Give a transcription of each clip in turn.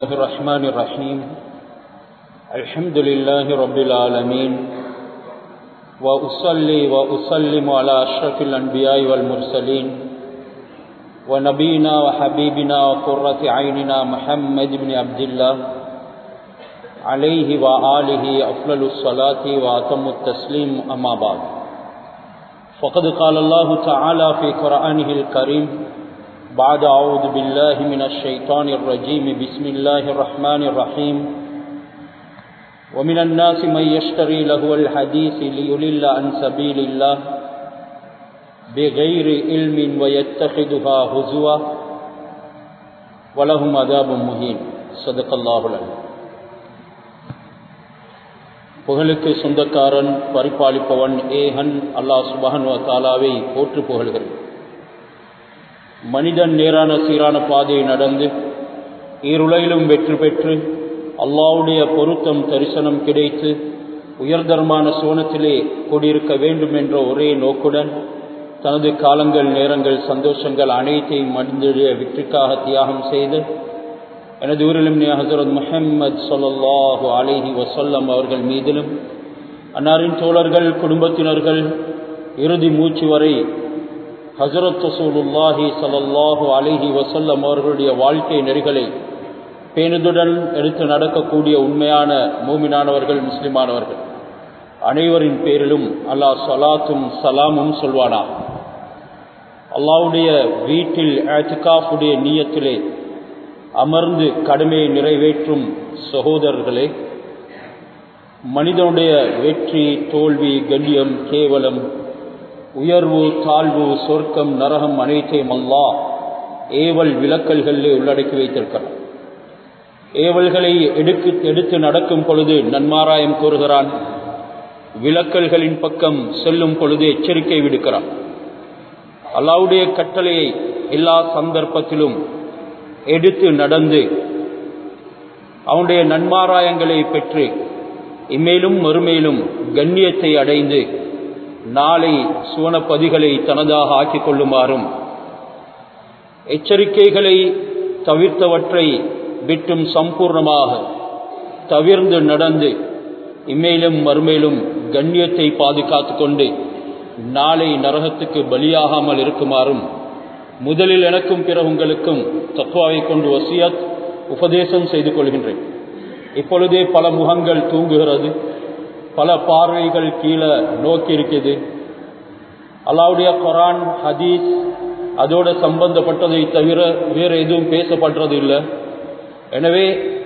الله الرحمن الرحيم الحمد لله رب العالمين وأصلي وأسلم على أشرف الأنبياء والمرسلين ونبينا وحبيبنا وقرة عيننا محمد بن عبد الله عليه وآله أفضل الصلاة وأتم التسليم أما بعد فقد قال الله تعالى في قرآنه الكريم بعد أعوذ بالله من الشيطان الرجيم بسم الله الرحمن الرحيم ومن الناس من يشتري له الحديث ليضل عن سبيل الله بغير علم ويتخذها هزوا ولهم عذاب مهين صدق الله العليم புகழுக்கு சொந்தக்காரன் பரிபாலிப்பவன் ஏஹன் அல்லாஹ் சுபஹன் தாலாவை போற்று புகழ்கிறேன் மனிதன் நேரான சீரான பாதையை நடந்து ஈருலகிலும் வெற்றி பெற்று அல்லாவுடைய பொருத்தம் தரிசனம் கிடைத்து உயர்தரமான சோனத்திலே கூடியிருக்க வேண்டும் என்ற ஒரே நோக்குடன் தனது காலங்கள் நேரங்கள் சந்தோஷங்கள் அனைத்தையும் மனிதனுடைய வெற்றிக்காக தியாகம் செய்து எனது ஊரிலும் ஹசரத் முஹம்மது சொல்லாஹு அலிஹி வசல்லம் அவர்கள் மீதிலும் அன்னாரின் தோழர்கள் குடும்பத்தினர்கள் இறுதி மூச்சு வரை ஹசரத் ரசூலுல்லாஹி சலல்லாஹு அலிஹி வசல்லம் அவர்களுடைய வாழ்க்கை நெறிகளை பேணுதுடன் எடுத்து நடக்கக்கூடிய உண்மையான மூமினானவர்கள் முஸ்லிமானவர்கள் அனைவரின் பேரிலும் அல்லாஹ் சலாத்தும் சலாமும் சொல்வானா அல்லாவுடைய வீட்டில் ஆத்திகாஃபுடைய நீயத்திலே அமர்ந்து கடமையை நிறைவேற்றும் சகோதரர்களே மனிதனுடைய வெற்றி தோல்வி கண்ணியம் கேவலம் உயர்வு தாழ்வு சொர்க்கம் நரகம் அனைத்தையும் அல்லா ஏவல் விளக்கல்களிலே உள்ளடக்கி வைத்திருக்கிறான் ஏவல்களை எடுக்கு எடுத்து நடக்கும் பொழுது நன்மாராயம் கூறுகிறான் விளக்கல்களின் பக்கம் செல்லும் பொழுது எச்சரிக்கை விடுக்கிறான் அல்லாவுடைய கட்டளையை எல்லா சந்தர்ப்பத்திலும் எடுத்து நடந்து அவனுடைய நன்மாராயங்களை பெற்று இம்மேலும் மறுமேலும் கண்ணியத்தை அடைந்து நாளை சுவனப்பதிகளை தனதாக ஆக்கிக் கொள்ளுமாறும் எச்சரிக்கைகளை தவிர்த்தவற்றை விட்டும் சம்பூர்ணமாக தவிர்ந்து நடந்து இம்மேலும் மறுமேலும் கண்ணியத்தை பாதுகாத்து கொண்டு நாளை நரகத்துக்கு பலியாகாமல் இருக்குமாறும் முதலில் எனக்கும் பிற உங்களுக்கும் தத்வாவை கொண்டு வசியத் உபதேசம் செய்து கொள்கின்றேன் இப்பொழுதே பல முகங்கள் தூங்குகிறது பல பார்வைகள் கீழே நோக்கி இருக்குது அல்லாவுடைய குரான் ஹதீஸ் அதோட சம்பந்தப்பட்டதை தவிர வேறு எதுவும் பேசப்படுறது இல்லை எனவே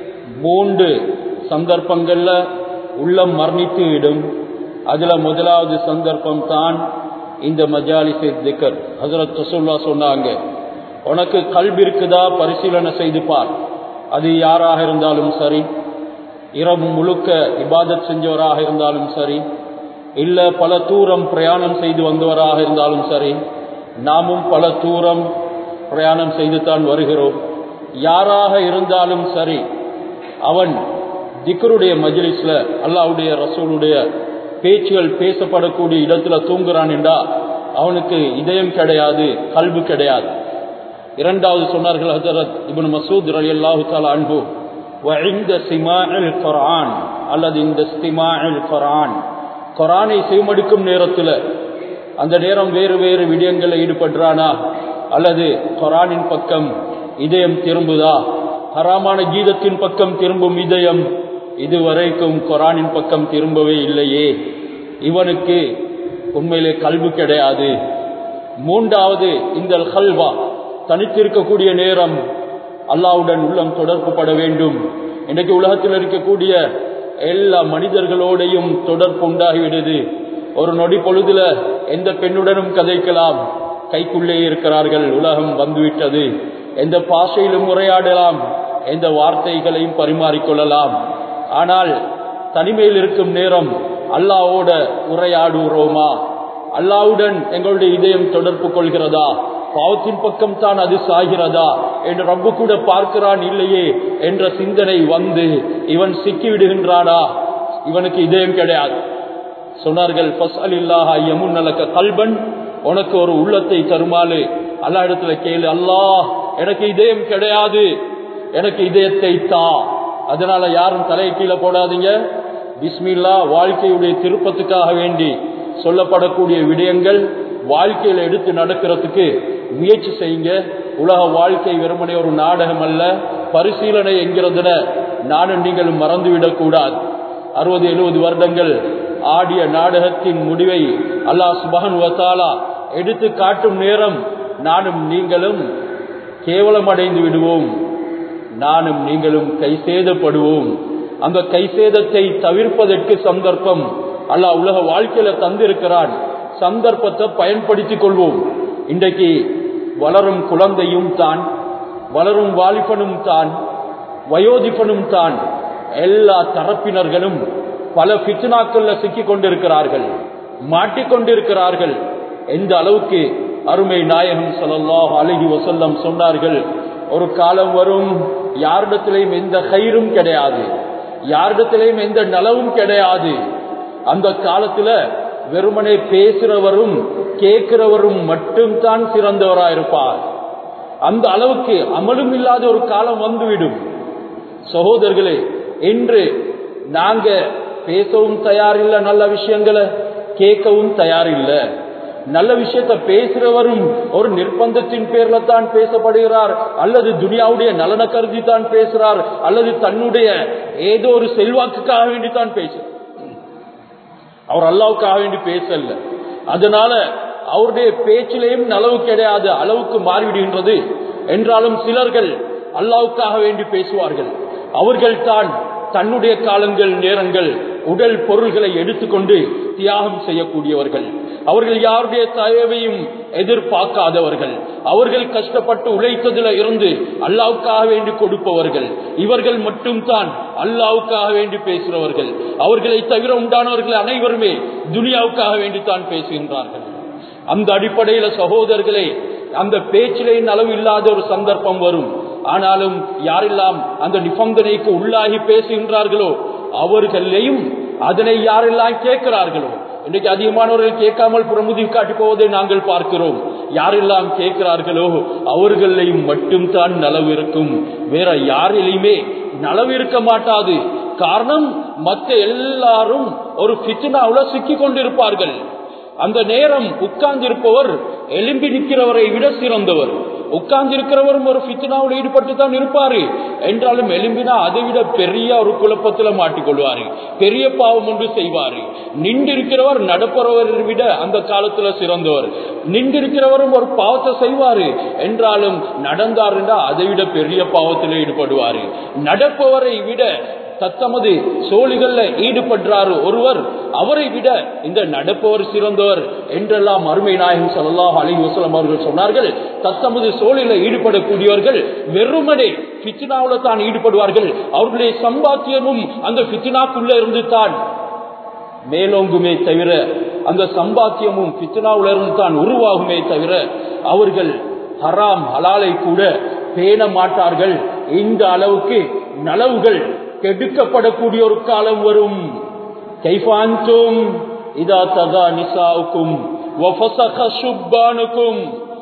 மூன்று சந்தர்ப்பங்கள்ல உள்ளம் மரணித்து விடும் அதுல முதலாவது சந்தர்ப்பம் தான் இந்த மஜாலிசை திக்கர் ஹசரத் ரசூல்லா சொன்னாங்க உனக்கு கல்வி இருக்குதா பரிசீலனை செய்து பார் அது யாராக இருந்தாலும் சரி இரவு முழுக்க இபாதத் செஞ்சவராக இருந்தாலும் சரி இல்ல பல தூரம் பிரயாணம் செய்து வந்தவராக இருந்தாலும் சரி நாமும் பல தூரம் பிரயாணம் செய்து தான் வருகிறோம் யாராக இருந்தாலும் சரி அவன் திக்கருடைய மஜ்லிஸ்ல அல்லாவுடைய ரசூலுடைய பேச்சுகள் பேசப்படக்கூடிய இடத்துல தூங்குறான் என்றா அவனுக்கு இதயம் கிடையாது கல்வி கிடையாது இரண்டாவது சொன்னார்கள் ஹசரத் இபன் மசூத் அலி அல்லாஹு தாலா அன்பு இந்த சிமாயில் குரான் அல்லது இந்த ஸ்திமாயில் குரான் குரானை செய்மடிக்கும் நேரத்தில் அந்த நேரம் வேறு வேறு விடயங்களில் ஈடுபடுறானா அல்லது குரானின் பக்கம் இதயம் திரும்புதா ஹராமான கீதத்தின் பக்கம் திரும்பும் இதயம் இதுவரைக்கும் குரானின் பக்கம் திரும்பவே இல்லையே இவனுக்கு உண்மையிலே கல்வி கிடையாது மூன்றாவது இந்த ஹல்வா தனித்திருக்கக்கூடிய நேரம் அல்லாவுடன் உள்ளம் தொடர்பு பட வேண்டும் இன்றைக்கு உலகத்தில் இருக்கக்கூடிய எல்லா மனிதர்களோடையும் தொடர்பு உண்டாகிவிடுது ஒரு நொடி பொழுதுல எந்த பெண்ணுடனும் கதைக்கலாம் கைக்குள்ளே இருக்கிறார்கள் உலகம் வந்துவிட்டது எந்த பாஷையிலும் உரையாடலாம் எந்த வார்த்தைகளையும் பரிமாறிக்கொள்ளலாம் ஆனால் தனிமையில் இருக்கும் நேரம் அல்லாவோட உரையாடுகிறோமா அல்லாவுடன் எங்களுடைய இதயம் தொடர்பு கொள்கிறதா பாவத்தின் பக்கம் தான் அது சாகிறதா என்று ரப்பு கூட பார்க்கிறான் இல்லையே என்ற சிந்தனை வந்து இவன் சிக்கி விடுகின்றானா இவனுக்கு இதயம் கிடையாது சொன்னார்கள் கல்பன் உனக்கு ஒரு உள்ளத்தை தருமாறு அல்லா இடத்துல கேளு அல்லாஹ் எனக்கு இதயம் கிடையாது எனக்கு இதயத்தை தா அதனால யாரும் தலையை கீழே போடாதீங்க பிஸ்மில்லா வாழ்க்கையுடைய திருப்பத்துக்காக வேண்டி சொல்லப்படக்கூடிய விடயங்கள் வாழ்க்கையில எடுத்து நடக்கிறதுக்கு முயற்சி செய்யுங்க உலக வாழ்க்கை வெறுமனே ஒரு நாடகம் அல்ல பரிசீலனை என்கிறதுன நானும் நீங்களும் மறந்துவிடக் கூடாது அறுபது எழுபது வருடங்கள் ஆடிய நாடகத்தின் முடிவை அல்லாஹ் சுபஹன் வசாலா எடுத்து காட்டும் நேரம் நானும் நீங்களும் கேவலமடைந்து விடுவோம் நானும் நீங்களும் கைசேதப்படுவோம் அந்த கைசேதத்தை தவிர்ப்பதற்கு சந்தர்ப்பம் அல்லாஹ் உலக வாழ்க்கையில தந்திருக்கிறான் சந்தர்ப்பத்தை பயன்படுத்திக் கொள்வோம் இன்றைக்கு வளரும் குழந்தையும் தான் வளரும் வாலிபனும் தான் வயோதிபனும் தான் எல்லா தரப்பினர்களும் பல பித்னாக்கள்ல சிக்கிக் கொண்டிருக்கிறார்கள் மாட்டிக்கொண்டிருக்கிறார்கள் எந்த அளவுக்கு அருமை நாயகம் ஸல்லல்லாஹு அலைஹி வஸல்லம் சொன்னார்கள் ஒரு காலம் வரும் யாரிடத்திலையும் எந்த கயிறும் கிடையாது யாரிடத்திலையும் எந்த நலவும் கிடையாது அந்த காலத்துல வெறுமனே பேசுறவரும் கேட்கிறவரும் மட்டும்தான் சிறந்தவராயிருப்பார் அந்த அளவுக்கு அமலும் இல்லாத ஒரு காலம் வந்துவிடும் சகோதரர்களே இன்று நாங்க பேசவும் தயாரில்லை நல்ல விஷயங்களை கேட்கவும் தயாரில்லை நல்ல விஷயத்த பேசுறவரும் ஒரு நிர்பந்தத்தின் பேர்ல தான் பேசப்படுகிறார் அல்லது துனியாவுடைய நலன கருதி தான் பேசுறார் அல்லது தன்னுடைய ஏதோ ஒரு செல்வாக்குக்காக வேண்டி தான் பேசுறார் அவர் அல்லாவுக்காக வேண்டி பேசல அதனால அவருடைய பேச்சிலேயும் நலவு கிடையாது அளவுக்கு மாறிவிடுகின்றது என்றாலும் சிலர்கள் அல்லாவுக்காக வேண்டி பேசுவார்கள் அவர்கள் தான் தன்னுடைய காலங்கள் நேரங்கள் உடல் பொருள்களை எடுத்துக்கொண்டு தியாகம் செய்யக்கூடியவர்கள் அவர்கள் யாருடைய தயவையும் எதிர்பார்க்காதவர்கள் அவர்கள் கஷ்டப்பட்டு உழைத்ததில் இருந்து அல்லாவுக்காக வேண்டி கொடுப்பவர்கள் இவர்கள் மட்டும்தான் அல்லாவுக்காக வேண்டி பேசுகிறவர்கள் அவர்களை தவிர உண்டானவர்கள் அனைவருமே துனியாவுக்காக வேண்டித்தான் பேசுகின்றார்கள் அந்த அடிப்படையில சகோதரர்களே அந்த பேச்சிலேயும் அளவு இல்லாத ஒரு சந்தர்ப்பம் வரும் ஆனாலும் யாரெல்லாம் அந்த நிபந்தனைக்கு உள்ளாகி பேசுகின்றார்களோ அவர்களையும் அதனை யாரெல்லாம் கேட்கிறார்களோ இன்றைக்கு அதிகமானவர்கள் கேட்காமல் பிரமுதி காட்டி போவதை நாங்கள் பார்க்கிறோம் யாரெல்லாம் கேட்கிறார்களோ அவர்களையும் மட்டும்தான் நலவு இருக்கும் வேற யாரிலையுமே நலவு இருக்க மாட்டாது காரணம் மற்ற எல்லாரும் ஒரு பித்னாவுல சிக்கி கொண்டிருப்பார்கள் அந்த நேரம் உட்கார்ந்திருப்பவர் எலும்பி நிற்கிறவரை விட சிறந்தவர் உட்கார்ந்திருக்கிறவரும் ஒரு பித்னாவில் ஈடுபட்டு தான் இருப்பாரு என்றாலும் எலும்பினா அதை விட பெரிய ஒரு குழப்பத்துல மாட்டிக்கொள்வாரு பெரிய பாவம் ஒன்று செய்வாரு நின்றிருக்கிறவர் நடப்பவரை விட அந்த காலத்துல சிறந்தவர் நின்றிருக்கிறவரும் ஒரு பாவத்தை செய்வாரு என்றாலும் நடந்தார் அதை விட பெரிய பாவத்தில் ஈடுபடுவாரு நடப்பவரை விட தத்தமது சோழிகள்ல ஈடுபடுறாரு ஒருவர் அவரை விட இந்த நடப்பவர் சிறந்தவர் என்றெல்லாம் அருமை நாயகம் சல்லாஹ் அலி வசலம் அவர்கள் சொன்னார்கள் தத்தமது சோழில ஈடுபடக்கூடியவர்கள் வெறுமனே பித்னாவுல தான் ஈடுபடுவார்கள் அவர்களுடைய சம்பாத்தியமும் அந்த பித்னாக்குள்ள இருந்து தான் மேலோங்குமே தவிர அந்த சம்பாத்தியமும் பித்னாவுல இருந்து தான் உருவாகுமே தவிர அவர்கள் ஹராம் ஹலாலை கூட பேண மாட்டார்கள் இந்த அளவுக்கு நலவுகள் கெடுக்கப்படக்கூடிய ஒரு காலம் வரும் கைஃபாந்தும் இதா தகா நிசாவுக்கும் சுப்பானுக்கும்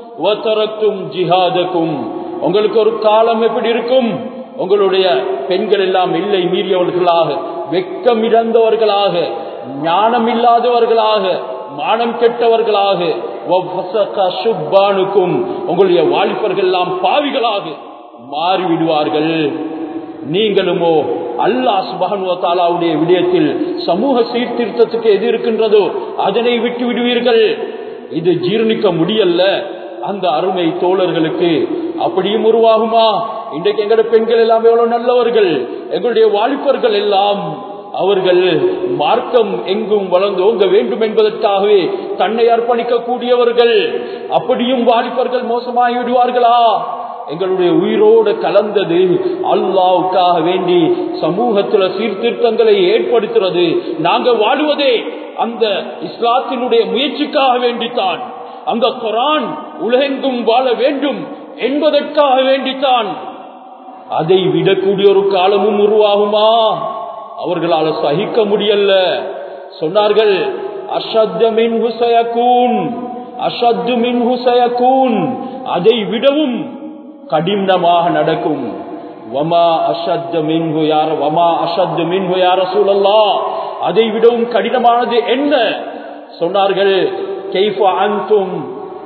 ஜிஹாதுக்கும் உங்களுக்கு ஒரு காலம் எப்படி இருக்கும் உங்களுடைய பெண்கள் எல்லாம் இல்லை மீறியவர்களாக வெக்கம் இழந்தவர்களாக ஞானம் இல்லாதவர்களாக மானம் கெட்டவர்களாக சுப்பானுக்கும் உங்களுடைய வாலிபர்கள் எல்லாம் பாவிகளாக மாறிவிடுவார்கள் நீங்களுமோ அல்லாஹ் சுபகனுவத்தாலாவுடைய விடயத்தில் சமூக சீர்திருத்தத்துக்கு எது இருக்கின்றதோ அதனை விட்டு விடுவீர்கள் இது ஜீர்ணிக்க முடியல அந்த அருமை தோழர்களுக்கு அப்படியும் உருவாகுமா இன்றைக்கு எங்களுடைய பெண்கள் எல்லாம் எவ்வளவு நல்லவர்கள் எங்களுடைய வாலிபர்கள் எல்லாம் அவர்கள் மார்க்கம் எங்கும் வளர்ந்தோங்க வேண்டும் என்பதற்காகவே தன்னை அர்ப்பணிக்க கூடியவர்கள் அப்படியும் வாலிபர்கள் மோசமாகி விடுவார்களா எங்களுடைய உயிரோடு கலந்தது அல்லாவுக்காக வேண்டி சமூகத்துல சீர்திருத்தங்களை ஏற்படுத்துறது நாங்க வாழுவதே அந்த இஸ்லாத்தினுடைய முயற்சிக்காக வேண்டித்தான் அந்த குரான் உலகெங்கும் வாழ வேண்டும் என்பதற்காக வேண்டித்தான் அதை விடக்கூடிய ஒரு காலமும் உருவாகுமா அவர்களால் சகிக்க முடியல சொன்னார்கள் அஷத்து மின் ஹுசயக்கூன் அஷத்து மின் ஹுசயக்கூன் அதை விடவும் கடினமாக நடக்கும் வமா அஷத் மின்ஹு யார் வமா அஷத் மின்ஹு யார் ரசூலல்லா அதை விடவும் கடினமானது என்ன சொன்னார்கள் கைஃப அன்தும்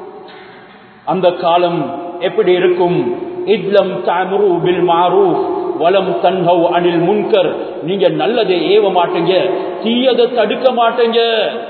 அந்த காலம் எப்படி இருக்கும் இத்லம் தஅமுரு பில் மாரூஃப் வலம் தன்ஹவ் அனில் முன்கர் நீங்க நல்லதை ஏவ மாட்டீங்க தீயதை தடுக்க மாட்டீங்க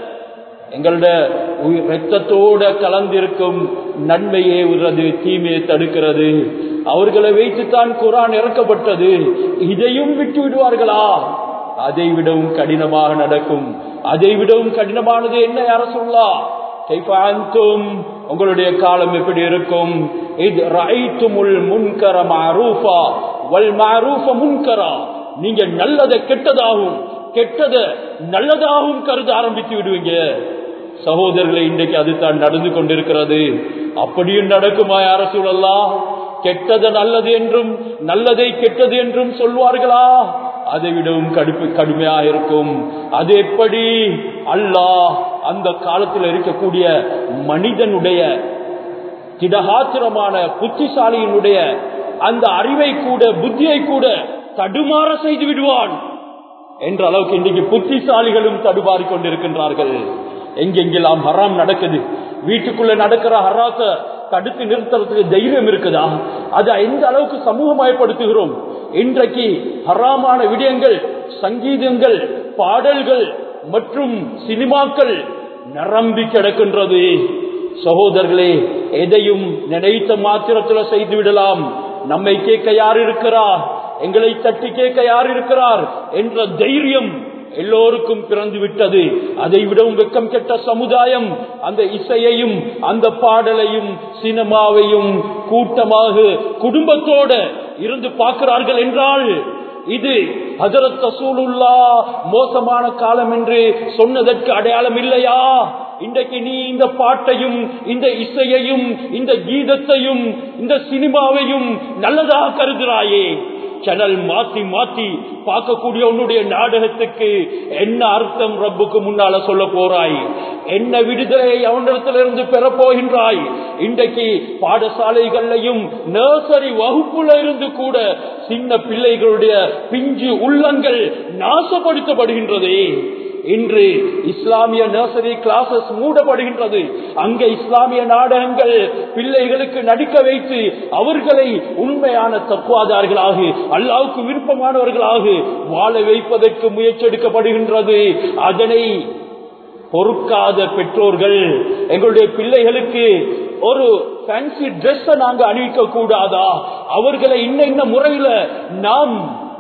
எங்களோட உயிர் ரத்தத்தோட கலந்திருக்கும் நன்மையே உறது தீமையை தடுக்கிறது அவர்களை வைத்துத்தான் குரான் இறக்கப்பட்டது இதையும் விட்டு விடுவார்களா அதை விடவும் கடினமாக நடக்கும் அதை விடவும் கடினமானது என்ன யார சொல்லா கைஃபாந்தும் உங்களுடைய காலம் எப்படி இருக்கும் இது ரைத்துமுல் முன்கர மாரூஃபா வல் மாரூஃப முன்கரா நீங்க நல்லதை கெட்டதாகும் கெட்டதை நல்லதாகவும் கருத ஆரம்பித்து விடுவீங்க சகோதரர்களை இன்றைக்கு அதுதான் நடந்து கொண்டிருக்கிறது அப்படியும் நடக்குமா யார சூழல்லாம் கெட்டது நல்லது என்றும் நல்லதை கெட்டது என்றும் சொல்வார்களா அதை விடவும் கடுப்பு கடுமையா இருக்கும் அது எப்படி அல்லாஹ் அந்த காலத்தில் இருக்கக்கூடிய மனிதனுடைய திடகாத்திரமான புத்திசாலியினுடைய அந்த அறிவை கூட புத்தியை கூட தடுமாற செய்து விடுவான் என்ற அளவுக்கு இன்றைக்கு புத்திசாலிகளும் தடுமாறி கொண்டிருக்கின்றார்கள் எங்கெங்கெல்லாம் ஹராம் நடக்குது வீட்டுக்குள்ள நடக்கிற ஹராத்த தடுத்து நிறுத்துறதுக்கு தைரியம் இருக்குதா அதை எந்த அளவுக்கு சமூகமயப்படுத்துகிறோம் இன்றைக்கு ஹராமான விடயங்கள் சங்கீதங்கள் பாடல்கள் மற்றும் சினிமாக்கள் நிரம்பி கிடக்கின்றது சகோதரர்களே எதையும் நினைத்த மாத்திரத்தில் செய்து விடலாம் நம்மை கேட்க யார் இருக்கிறார் எங்களை தட்டி கேட்க யார் இருக்கிறார் என்ற தைரியம் எல்லோருக்கும் பிறந்து விட்டது அதை விடவும் வெக்கம் கெட்ட சமுதாயம் அந்த இசையையும் அந்த பாடலையும் சினிமாவையும் கூட்டமாக குடும்பத்தோட இருந்து பார்க்கிறார்கள் என்றால் இது ஹசரத் ரசூலுல்லா மோசமான காலம் என்று சொன்னதற்கு அடையாளம் இல்லையா இன்றைக்கு நீ இந்த பாட்டையும் இந்த இசையையும் இந்த கீதத்தையும் இந்த சினிமாவையும் நல்லதாக கருதுகிறாயே சேனல் மாத்தி மாத்தி பார்க்கக்கூடிய உன்னுடைய நாடகத்துக்கு என்ன அர்த்தம் ரப்புக்கு முன்னால சொல்ல போறாய் என்ன விடுதலை அவனிடத்திலிருந்து பெற போகின்றாய் இன்றைக்கு பாடசாலைகள்லையும் நர்சரி வகுப்புல இருந்து கூட சின்ன பிள்ளைகளுடைய பிஞ்சு உள்ளங்கள் நாசப்படுத்தப்படுகின்றதே இன்று இஸ்லாமிய நர்சரி கிளாஸஸ் மூடப்படுகின்றது அங்க இஸ்லாமிய நாடகங்கள் பிள்ளைகளுக்கு நடிக்க வைத்து அவர்களை உண்மையான தக்குவாதார்களாக அல்லாவுக்கு விருப்பமானவர்களாக வாழ வைப்பதற்கு முயற்சி எடுக்கப்படுகின்றது அதனை பொறுக்காத பெற்றோர்கள் எங்களுடைய பிள்ளைகளுக்கு ஒரு ஃபேன்சி ட்ரெஸ் நாங்க அணிவிக்க கூடாதா அவர்களை இன்ன இன்ன முறையில நாம்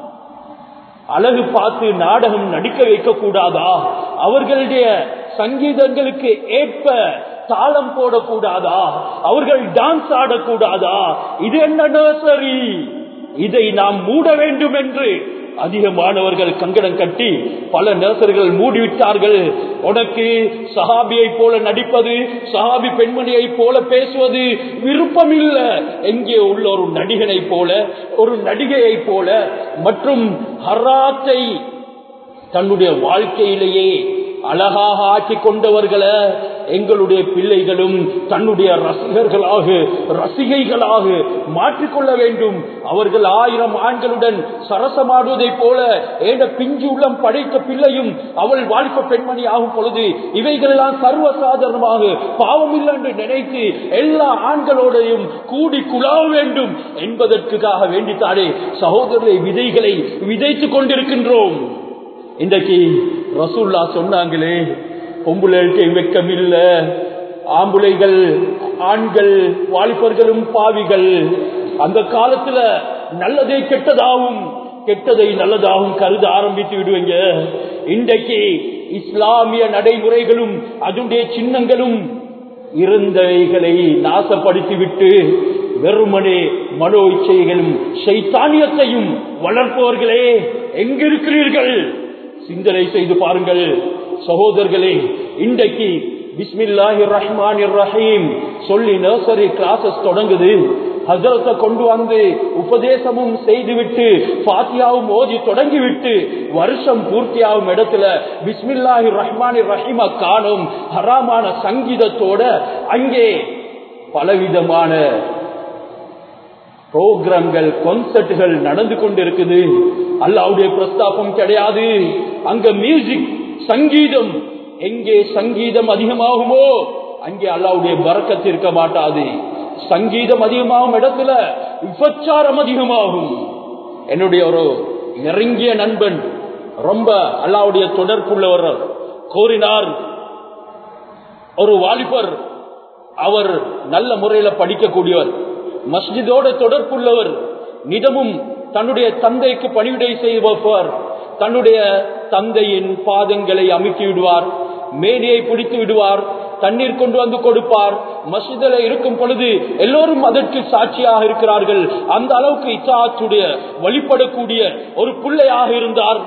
அழகு பார்த்து நாடகம் நடிக்க வைக்க கூடாதா அவர்களுடைய சங்கீதங்களுக்கு ஏற்ப தாளம் போடக்கூடாதா அவர்கள் டான்ஸ் ஆடக்கூடாதா இது என்ன நர்சரி இதை நாம் மூட வேண்டும் என்று அதிகமானவர்கள் கங்கடம் கட்டி பல நர்சரிகள் மூடிவிட்டார்கள் உனக்கு சஹாபியை போல நடிப்பது சஹாபி பெண்மணியை போல பேசுவது விருப்பம் இல்ல எங்கே உள்ள ஒரு நடிகனை போல ஒரு நடிகையை போல மற்றும் ஹராத்தை தன்னுடைய வாழ்க்கையிலேயே அழகாக ஆக்கி கொண்டவர்களை எங்களுடைய பிள்ளைகளும் தன்னுடைய ரசிகர்களாக ரசிகைகளாக மாற்றிக்கொள்ள வேண்டும் அவர்கள் ஆயிரம் ஆண்களுடன் சரசமாடுவதைப் போல ஏட பிஞ்சு உள்ளம் படைத்த பிள்ளையும் அவள் வாழ்க்கை பெண்மணி ஆகும் பொழுது இவைகளெல்லாம் சர்வசாதாரணமாக பாவம் இல்லை என்று நினைத்து எல்லா ஆண்களோடையும் கூடி குழாவ வேண்டும் என்பதற்காக வேண்டித்தானே சகோதரரை விதைகளை விதைத்துக் கொண்டிருக்கின்றோம் இன்றைக்கு ரசூல்லா சொன்னாங்களே பொம்புளைக்கு வெக்கம் இல்ல ஆம்புளைகள் ஆண்கள் வாலிபர்களும் பாவிகள் அந்த காலத்துல நல்லதை கெட்டதாகவும் கெட்டதை நல்லதாகவும் கருத ஆரம்பித்து விடுவீங்க இன்றைக்கு இஸ்லாமிய நடைமுறைகளும் அதனுடைய சின்னங்களும் இருந்தவைகளை நாசப்படுத்திவிட்டு வெறுமனே மனோ இச்சைகளும் சைத்தானியத்தையும் வளர்ப்பவர்களே எங்கிருக்கிறீர்கள் சிந்தனை செய்து பாருங்கள் சகோதரர்களே இன்றைக்கு பிஸ்மில்லாஹி ரஹ்மான் ரஹீம் சொல்லி நர்சரி கிளாஸஸ் தொடங்குது ஹசரத்தை கொண்டு வந்து உபதேசமும் செய்துவிட்டு பாத்தியாவும் ஓதி தொடங்கிவிட்டு வருஷம் பூர்த்தியாகும் இடத்துல பிஸ்மில்லாஹி ரஹ்மான் ரஹீம காணும் ஹராமான சங்கீதத்தோட அங்கே பலவிதமான புரோகிராம்கள் கான்சர்ட்டுகள் நடந்து கொண்டிருக்குது அல்லாவுடைய பிரஸ்தாபம் கிடையாது அங்க மியூசிக் சங்கீதம் எங்கே சங்கீதம் அதிகமாகுமோ அங்கே அல்லாவுடைய பறக்கத்து இருக்க மாட்டாது சங்கீதம் அதிகமாகும் இடத்துல விபச்சாரம் அதிகமாகும் என்னுடைய ஒரு நெருங்கிய நண்பன் ரொம்ப அல்லாவுடைய தொடர்புள்ளவர் கோரினார் ஒரு வாலிபர் அவர் நல்ல முறையில படிக்கக்கூடியவர் மஸ்ஜிதோட தொடர்புள்ளவர் நிதமும் தன்னுடைய தந்தைக்கு பணிவிடை செய்வர் தன்னுடைய தந்தையின் பாதங்களை அமுக்கி விடுவார் மேனியை பிடித்து விடுவார் தண்ணீர் கொண்டு வந்து கொடுப்பார் மசிதில இருக்கும் பொழுது எல்லோரும் அதற்கு சாட்சியாக இருக்கிறார்கள் அந்த அளவுக்கு இச்சாச்சுடைய வழிபடக்கூடிய ஒரு பிள்ளையாக இருந்தார்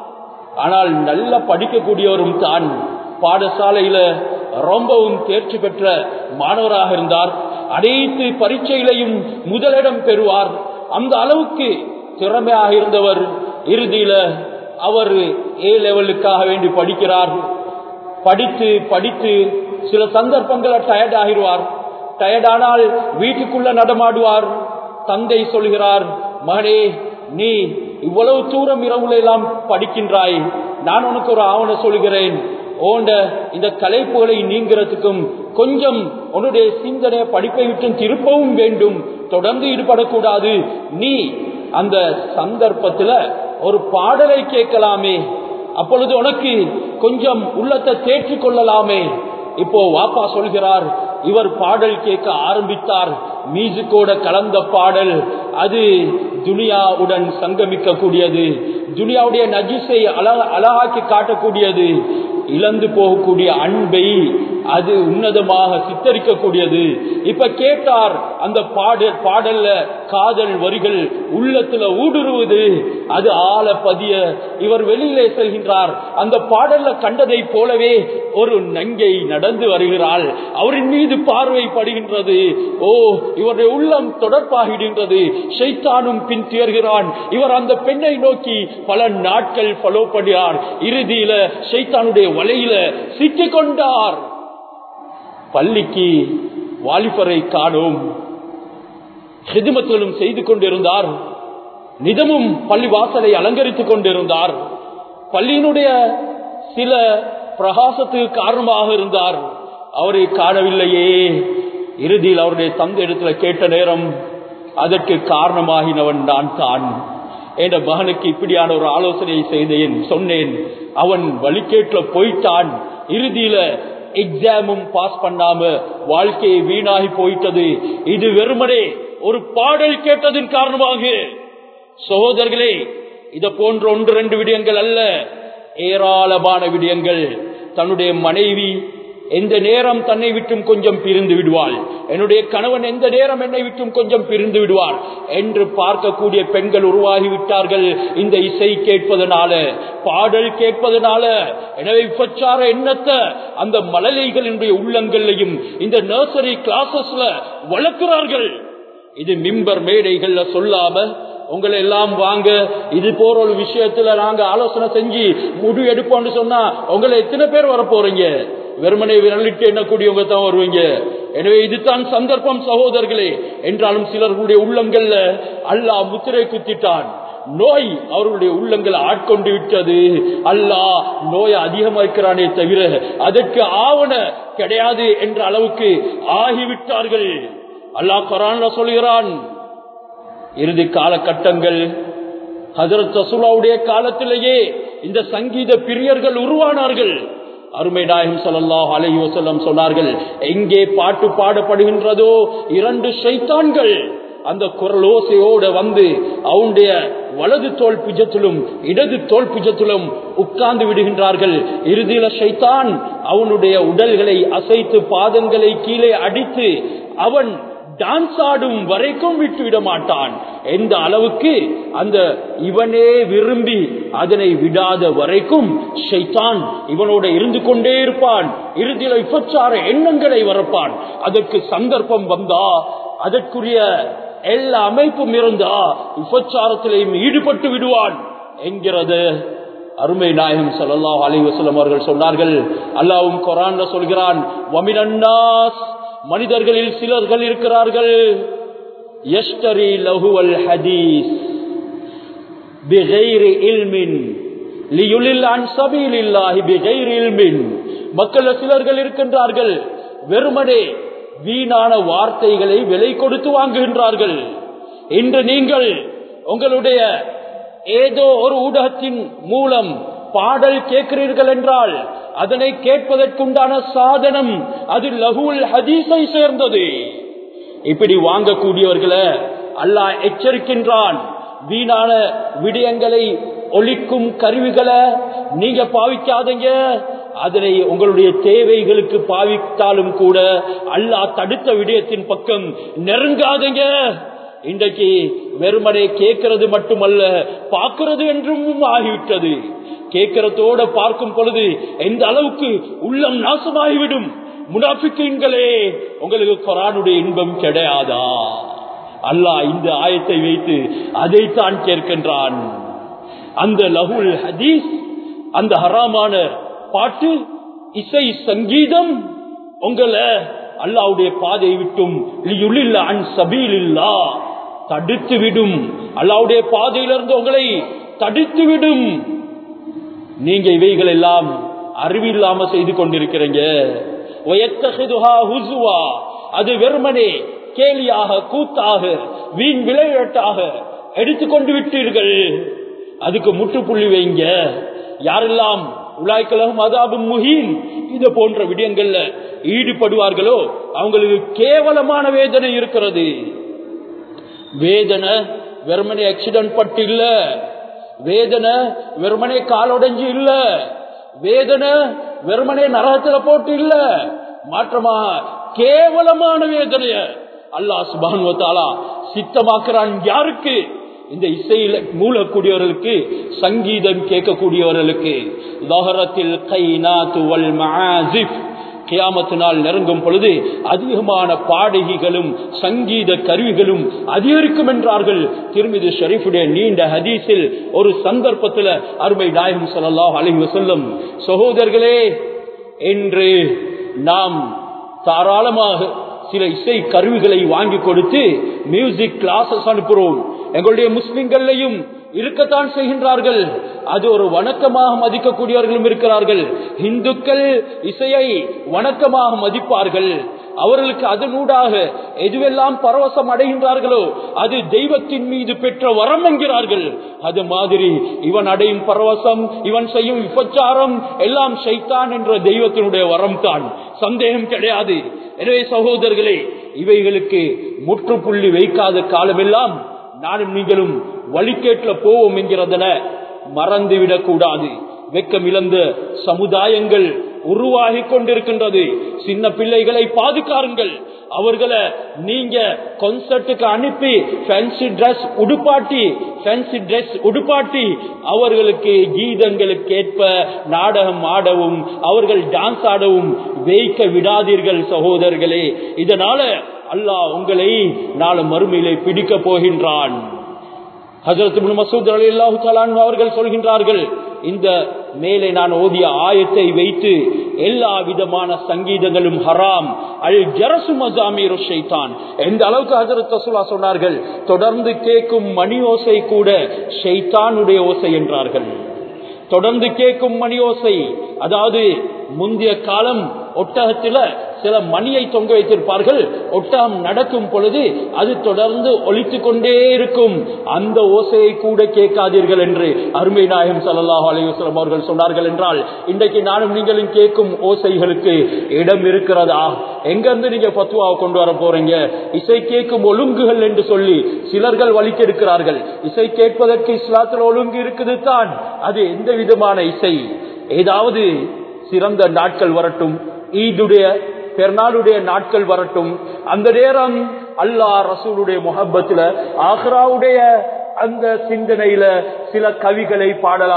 ஆனால் நல்ல படிக்கக்கூடியவரும் தான் பாடசாலையில ரொம்பவும் தேர்ச்சி பெற்ற மாணவராக இருந்தார் அனைத்து பரீட்சையிலையும் முதலிடம் பெறுவார் அந்த அளவுக்கு திறமையாக இருந்தவர் இறுதியில அவர் ஏ லெவலுக்காக வேண்டி படிக்கிறார் படித்து படித்து சில சந்தர்ப்பங்களில் டயர்ட் ஆகிடுவார் டயர்டானால் வீட்டுக்குள்ள நடமாடுவார் தந்தை சொல்கிறார் மகனே நீ இவ்வளவு தூரம் இரவுல எல்லாம் படிக்கின்றாய் நான் உனக்கு ஒரு ஆவண சொல்கிறேன் ஓண்ட இந்த கலைப்புகளை நீங்கிறதுக்கும் கொஞ்சம் உன்னுடைய சிந்தனை படிப்பை விட்டு திருப்பவும் வேண்டும் தொடர்ந்து ஈடுபடக்கூடாது நீ அந்த சந்தர்ப்பத்துல ஒரு பாடலை கேட்கலாமே அப்பொழுது உனக்கு கொஞ்சம் உள்ளத்தை தேற்றிக் கொள்ளலாமே இப்போ வாப்பா சொல்கிறார் இவர் பாடல் கேட்க ஆரம்பித்தார் மீசுக்கோட கலந்த பாடல் அது துனியாவுடன் சங்கமிக்க கூடியது துனியாவுடைய நஜிஸை அழக அழகாக்கி காட்டக்கூடியது இழந்து போகக்கூடிய அன்பை அது உன்னதமாக சித்தரிக்கக்கூடியது இப்ப கேட்டார் அந்த பாடல் பாடல்ல காதல் வரிகள் உள்ளத்துல ஊடுருவது அது ஆழ பதிய இவர் வெளியிலே செல்கின்றார் அந்த பாடல்ல கண்டதை போலவே ஒரு நங்கை நடந்து வருகிறாள் அவரின் மீது பார்வை படுகின்றது ஓ இவருடைய உள்ளம் தொடர்பாகிடுகின்றது ஷைத்தானும் பின் தேர்கிறான் இவர் அந்த பெண்ணை நோக்கி பல நாட்கள் ஃபாலோ பண்ணுகிறார் இறுதியில ஷைத்தானுடைய வலையில சிக்கிக் கொண்டார் பள்ளிக்கு வாலிபரை காணும் ஹிதுமத்திலும் செய்து கொண்டிருந்தார் நிதமும் பள்ளி வாசலை அலங்கரித்துக் கொண்டிருந்தார் பள்ளியினுடைய சில பிரகாசத்துக்கு காரணமாக இருந்தார் அவரை காணவில்லையே இறுதியில் அவருடைய தந்தை இடத்துல கேட்ட நேரம் அதற்கு காரணமாகினவன் நான் தான் என் மகனுக்கு இப்படியான ஒரு ஆலோசனையை செய்தேன் சொன்னேன் அவன் வழிகேட்டுல போயிட்டான் இறுதியில எக்ஸாமும் பாஸ் பண்ணாம வாழ்க்கையை வீணாகி போயிட்டது இது வெறுமனே ஒரு பாடல் கேட்டதன் காரணமாக சகோதரர்களே இத போன்ற ஒன்று ரெண்டு விடயங்கள் அல்ல ஏராளமான விடயங்கள் தன்னுடைய மனைவி எந்த நேரம் தன்னை விட்டும் கொஞ்சம் பிரிந்து விடுவாள் என்னுடைய கணவன் எந்த நேரம் என்னை விட்டும் கொஞ்சம் பிரிந்து விடுவார் என்று பார்க்கக்கூடிய பெண்கள் உருவாகி விட்டார்கள் இந்த இசை கேட்பதனால பாடல் கேட்பதனால எனவே விபச்சார எண்ணத்தை அந்த மழலைகளினுடைய உள்ளங்கள்லையும் இந்த நர்சரி கிளாஸஸ்ல வளர்க்கிறார்கள் இது மிம்பர் மேடைகள்ல சொல்லாம உங்களை எல்லாம் வாங்க இது போற ஒரு விஷயத்துல நாங்க ஆலோசனை செஞ்சு முடிவு எடுப்போம்னு சொன்னா உங்களை எத்தனை பேர் வர போறீங்க வெறுமனை விரலிட்டு எண்ணக்கூடியவங்க தான் வருவீங்க எனவே இதுதான் சந்தர்ப்பம் சகோதரர்களே என்றாலும் சிலர்களுடைய உள்ளங்கள்ல அல்லாஹ் முத்திரை குத்திட்டான் நோய் அவர்களுடைய உள்ளங்களை ஆட்கொண்டு விட்டது அல்லாஹ் நோயை அதிகமாக்கிறானே தவிர அதற்கு ஆவண கிடையாது என்ற அளவுக்கு ஆகிவிட்டார்கள் அல்லாஹ் குரான்ல சொல்கிறான் இறுதி காலகட்டங்கள் ஹசரத் ரசூலாவுடைய காலத்திலேயே இந்த சங்கீத பிரியர்கள் உருவானார்கள் அருமை நாயகம் ஸல்லல்லாஹு அலைஹி வஸல்லம் சொன்னார்கள் எங்கே பாட்டு பாடப்படுகின்றதோ இரண்டு ஷைத்தான்கள் அந்த குரலோசையோட வந்து அவனுடைய வலது தோல் புஜத்திலும் இடது தோல் புஜத்திலும் உட்கார்ந்து விடுகின்றார்கள் இறுதியில ஷைத்தான் அவனுடைய உடல்களை அசைத்து பாதங்களை கீழே அடித்து அவன் டான்ஸ் ஆடும் வரைக்கும் விட்டு விட மாட்டான் எந்த அளவுக்கு அந்த இவனே விரும்பி அதனை விடாத வரைக்கும் ஷைத்தான் இவனோட இருந்து கொண்டே இருப்பான் இறுதியில விபச்சார எண்ணங்களை வரப்பான் அதற்கு சந்தர்ப்பம் வந்தா அதற்குரிய எல்லா அமைப்பும் இருந்தா விபச்சாரத்திலையும் ஈடுபட்டு விடுவான் என்கிறது அருமை நாயகம் ஸல்லல்லாஹு அலைஹி வஸல்லம் அவர்கள் சொன்னார்கள் அல்லாஹ்வும் குர்ஆன்ல சொல்கிறான் வமினன்னாஸ் மனிதர்களில் சிலர்கள் இருக்கிறார்கள் யஷ்டரி லஹுவல் ஹதீஸ் பிகைரி இல்மின் லியுலில் அன் சபீலில்லாஹி பிகைரி இல்மின் மக்கள் சிலர்கள் இருக்கின்றார்கள் வெறுமனே வீணான வார்த்தைகளை விலை கொடுத்து வாங்குகின்றார்கள் இன்று நீங்கள் உங்களுடைய ஏதோ ஒரு ஊடகத்தின் மூலம் பாடல் கேட்கிறீர்கள் என்றால் அதனை கேட்பதற்குண்டான சாதனம் அது லகுல் ஹதீஸை சேர்ந்தது இப்படி வாங்கக்கூடியவர்களை அல்லாஹ் எச்சரிக்கின்றான் வீணான விடயங்களை ஒழிக்கும் கருவிகளை நீங்க பாவிக்காதீங்க அதனை உங்களுடைய தேவைகளுக்கு பாவித்தாலும் கூட அல்லாஹ் தடுத்த விடயத்தின் பக்கம் நெருங்காதீங்க இன்றைக்கு வெறுமனே கேட்கிறது மட்டுமல்ல பார்க்கிறது என்றும் ஆகிவிட்டது கேட்கிறதோட பார்க்கும் பொழுது எந்த அளவுக்கு உள்ளம் நாசமாகிவிடும் முனாபிக்கீன்களே உங்களுக்கு கொரானுடைய இன்பம் கிடையாதா அல்லாஹ் இந்த ஆயத்தை வைத்து அதைத்தான் கேட்கின்றான் அந்த லகுல் ஹதீஸ் அந்த ஹராமான பாட்டு இசை சங்கீதம் உங்களை அல்லாவுடைய பாதையை விட்டும் அன் சபீலில்லா தடுத்து விடும் அல்லாவுடைய பாதையிலிருந்து உங்களை தடுத்து விடும் நீங்க இவைகள் எல்லாம் அறிவில்லாம செய்து கொண்டிருக்கிறீங்க அது வெறுமனே கேலியாக கூத்தாக வீண் விளையாட்டாக எடுத்துக்கொண்டு விட்டீர்கள் அதுக்கு முற்றுப்புள்ளி வைங்க யாரெல்லாம் உலாய்க்கலகம் அதாபும் முஹீன் இது போன்ற விடயங்கள்ல ஈடுபடுவார்களோ அவங்களுக்கு கேவலமான வேதனை இருக்கிறது வேதனை வெறுமனே ஆக்சிடென்ட் பட்டு இல்ல வேதனை வெறுமனே காலொடைஞ்சு இல்ல வேதனை வெறுமனே நரகத்துல போட்டு இல்ல மாற்றமா கேவலமான வேதனைய அல்லாஹ் சுபானுவத்தாலா சித்தமாக்குறான் யாருக்கு இந்த இசையில மூலக்கூடியவர்களுக்கு சங்கீதம் கேட்கக்கூடியவர்களுக்கு லஹரத்தில் கை நாத்துவல் மஆசிப் கியாமத்து நாள் நெருங்கும் பொழுது அதிகமான பாடகிகளும் சங்கீத கருவிகளும் அதிகரிக்கும் என்றார்கள் திருமிது ஷரீஃபுடைய நீண்ட ஹதீஸில் ஒரு சந்தர்ப்பத்தில் அருமை நாயகம் சொல்லலாம் அழிவு சொல்லும் சகோதரர்களே என்று நாம் தாராளமாக சில இசை கருவிகளை வாங்கி கொடுத்து மியூசிக் கிளாஸஸ் அனுப்புகிறோம் எங்களுடைய முஸ்லிம்கள்லையும் இருக்கத்தான் செய்கின்றார்கள் அது ஒரு வணக்கமாக மதிக்கக்கூடியவர்களும் இருக்கிறார்கள் இந்துக்கள் இசையை வணக்கமாக மதிப்பார்கள் அவர்களுக்கு அதனூடாக எதுவெல்லாம் பரவசம் அடைகின்றார்களோ அது தெய்வத்தின் மீது பெற்ற வரம் என்கிறார்கள் அது மாதிரி இவன் அடையும் பரவசம் இவன் செய்யும் விபச்சாரம் எல்லாம் சைத்தான் என்ற தெய்வத்தினுடைய வரம் தான் சந்தேகம் கிடையாது எனவே சகோதரர்களே இவைகளுக்கு முற்றுப்புள்ளி வைக்காத காலமெல்லாம் நானும் நீங்களும் வழிகேட்டில் போவோம் என்கிறதன மறந்துவிடக் கூடாது வெக்கம் இழந்த சமுதாயங்கள் உருவாகி கொண்டிருக்கின்றது சின்ன பிள்ளைகளை பாதுகாருங்கள் அவர்களை நீங்க கொன்சர்ட்டுக்கு அனுப்பி ஃபேன்சி டிரெஸ் உடுப்பாட்டி ஃபேன்சி டிரெஸ் உடுப்பாட்டி அவர்களுக்கு கீதங்களுக்கு ஏற்ப நாடகம் ஆடவும் அவர்கள் டான்ஸ் ஆடவும் வைக்க விடாதீர்கள் சகோதரர்களே இதனால அல்லாஹ் உங்களை நாளை மறுமையிலே பிடிக்க போகின்றான் ஹசரத் மசூத் அலி அல்லாஹு அவர்கள் சொல்கின்றார்கள் இந்த மேலே நான் ஓதிய ஆயத்தை வைத்து எல்லா விதமான சங்கீதங்களும் ஹராம் அல் ஜரசு மசாமீர் ஷைத்தான் எந்த அளவுக்கு ஹசரத் ரசூலா சொன்னார்கள் தொடர்ந்து கேட்கும் மணி ஓசை கூட ஷைத்தானுடைய ஓசை என்றார்கள் தொடர்ந்து கேட்கும் மணி ஓசை அதாவது முந்தைய காலம் ஒட்டகத்தில சில மணியை தொங்க வைத்திருப்பார்கள் ஒட்டகம் நடக்கும் பொழுது அது தொடர்ந்து ஒழித்து கொண்டே இருக்கும் அந்த ஓசையை கூட கேட்காதீர்கள் என்று அருமை நாயகம் சல்லாஹ் அலைவசலம் அவர்கள் சொன்னார்கள் என்றால் இன்றைக்கு நானும் நீங்களும் கேட்கும் ஓசைகளுக்கு இடம் இருக்கிறதா எங்கிருந்து நீங்க பத்துவாவை கொண்டு வர போறீங்க இசை கேட்கும் ஒழுங்குகள் என்று சொல்லி சிலர்கள் வலிக்கெடுக்கிறார்கள் இசை கேட்பதற்கு இஸ்லாத்தில் ஒழுங்கு இருக்குது தான் அது எந்த விதமான இசை ஏதாவது சிறந்த நாட்கள் வரட்டும் ஈதுடைய பெருநாளுடைய நாட்கள் வரட்டும் அந்த நேரம் அல்லாஹ் ரசூலுடைய முகப்பத்துல ஆஹ்ராவுடைய அந்த சிந்தனையில சில கவிகளை பாடலாம்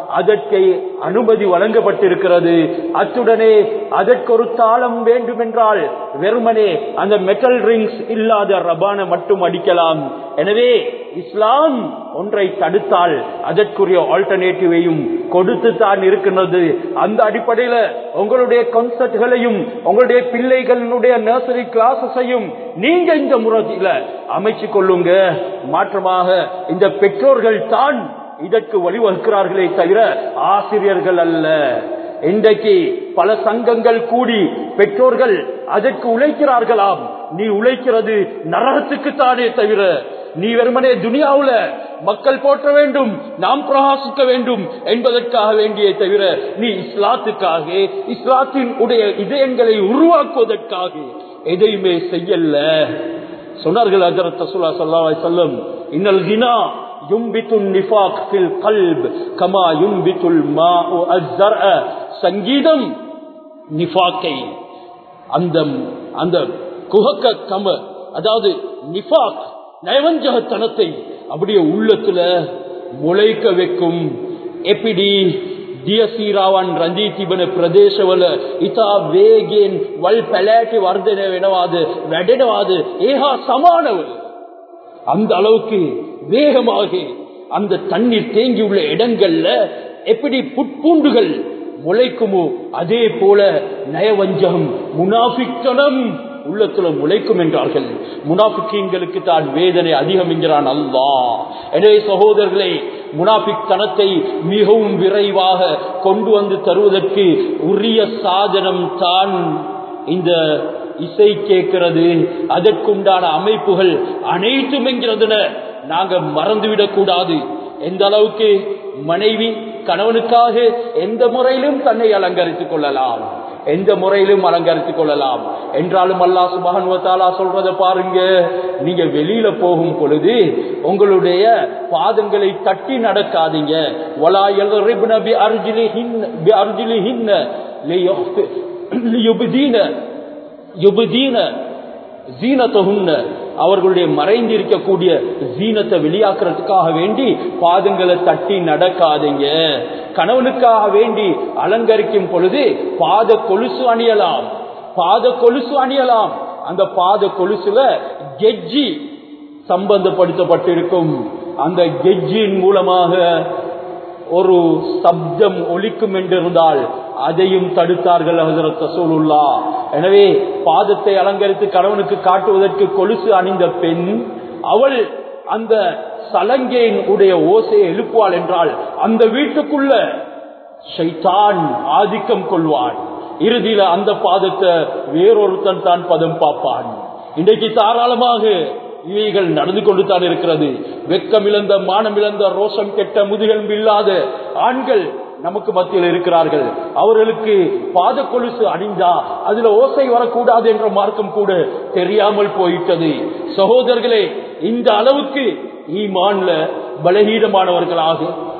அதற்கு அனுமதி வழங்கப்பட்டிருக்கிறது அத்துடனே அதற்கு ஒரு தாளம் வேண்டுமென்றால் வெறுமனே அந்த மெட்டல் ரிங்ஸ் இல்லாத ரபான மட்டும் அடிக்கலாம் எனவே இஸ்லாம் ஒன்றை தடுத்தால் அதற்குரிய ஆல்டர்னேட்டிவையும் கொடுத்து தான் இருக்கின்றது அந்த அடிப்படையில் உங்களுடைய கான்சர்ட்களையும் உங்களுடைய பிள்ளைகளுடைய நர்சரி கிளாஸஸையும் நீங்க இந்த முறையில அமைச்சு கொள்ளுங்க மாற்றமாக இந்த பெற்றோர்கள் தான் இதற்கு வழிவகுக்கிறார்களே தவிர ஆசிரியர்கள் அல்ல இன்றைக்கு பல சங்கங்கள் கூடி பெற்றோர்கள் அதற்கு உழைக்கிறார்களாம் நீ உழைக்கிறது நரகத்துக்கு தானே தவிர நீ வெறுமனே துனியாவுல மக்கள் போற்ற வேண்டும் நாம் பிரகாசிக்க வேண்டும் என்பதற்காக வேண்டிய தவிர நீ இஸ்லாத்துக்காக இஸ்லாத்தின் உடைய இதயங்களை உருவாக்குவதற்காக எதையுமே செய்யல சொன்னார்கள் அஜரத் ரசூலா ஸல்லல்லாஹு அலைஹி வஸல்லம் இன்னல் கினா யும்பித்து நிஃபாக் ஃபில் கல்ப் கமா யும்பித்துல் மாஉ அஸ்ஸர்அ சங்கீதம் நிஃபாக்கை அந்த அந்த குஹக்க கம அதாவது நிஃபாக் நயவஞ்சகத்தனத்தை அப்படியே உள்ளத்துல முளைக்க வைக்கும் எப்படி දියසීරාවන් රඳී තිබෙන ප්‍රදේශවල ඉතා වේගෙන් වල් පැලෑටි වර්ධනය වෙනවාද වැඩෙනවාද ඒහා සමානව அந்த அளவுக்கு வேகமாக அந்த தண்ணீர் தேங்கியுள்ள இடங்கள்ல எப்படி புட்பூண்டுகள் முளைக்குமோ அதே போல நயவஞ்சகம் முனாஃபித்தனம் உள்ளத்துல முளைக்கும் என்றார்கள் முனாஃபிக்கீன்களுக்கு தான் வேதனை அதிகம் என்கிறான் அல்லாஹ் எனவே சகோதரர்களே முனாஃபிக் தனத்தை மிகவும் விரைவாக கொண்டு வந்து தருவதற்கு உரிய சாதனம் தான் இந்த இசை கேட்கிறது அதற்குண்டான அமைப்புகள் அனைத்தும் என்கிறதுன நாங்க மறந்துவிடக் கூடாது எந்த அளவுக்கு மனைவி கணவனுக்காக எந்த முறையிலும் தன்னை அலங்கரித்துக் கொள்ளலாம் எந்த முறையிலும் அலங்கரித்துக் கொள்ளலாம் என்றாலும் அல்லா சுபகன்வத்தாலா சொல்றத பாருங்க நீங்க வெளியில போகும் பொழுது உங்களுடைய பாதங்களை தட்டி நடக்காதீங்க வலா எல்ரிப்ன பி அர்ஜிலிஹின் பி அர்ஜிலிஹின் லியுப்தீன யுபதீன ஜீனத்தகுன்ன அவர்களுடைய மறைந்திருக்கக்கூடிய ஜீனத்தை வெளியாக்குறதுக்காக வேண்டி பாதங்களை தட்டி நடக்காதீங்க கணவனுக்காக வேண்டி அலங்கரிக்கும் பொழுது பாத கொலுசு அணியலாம் பாத கொலுசு அணியலாம் அந்த பாத கொலுசுல கெஜ்ஜி சம்பந்தப்படுத்தப்பட்டிருக்கும் அந்த கெஜ்ஜின் மூலமாக ஒரு சப்தம் ஒலிக்கும் என்றிருந்தால் அதையும் தடுத்தார்கள் ஹசரத் ரசூலுல்லா எனவே பாதத்தை அலங்கரித்து கணவனுக்கு காட்டுவதற்கு கொலுசு அணிந்த பெண் அவள் அந்த சலங்கையின் உடைய ஓசையை எழுப்புவாள் என்றால் அந்த வீட்டுக்குள்ள ஷைத்தான் ஆதிக்கம் கொள்வான் இறுதியில அந்த பாதத்தை வேறொருத்தன் தான் பதம் பார்ப்பான் இன்றைக்கு தாராளமாக இவைகள் நடந்து கொண்டு தான் இருக்கிறது வெக்கம் இழந்த மானம் இழந்த ரோஷம் கெட்ட முதுகெலும்பு இல்லாத ஆண்கள் நமக்கு மத்தியில் இருக்கிறார்கள் அவர்களுக்கு பாத கொலுசு அணிந்தா அதுல ஓசை வரக்கூடாது என்ற மார்க்கம் கூட தெரியாமல் போயிட்டது சகோதரர்களே இந்த அளவுக்கு ஈமான்ல பலகீனமானவர்களாக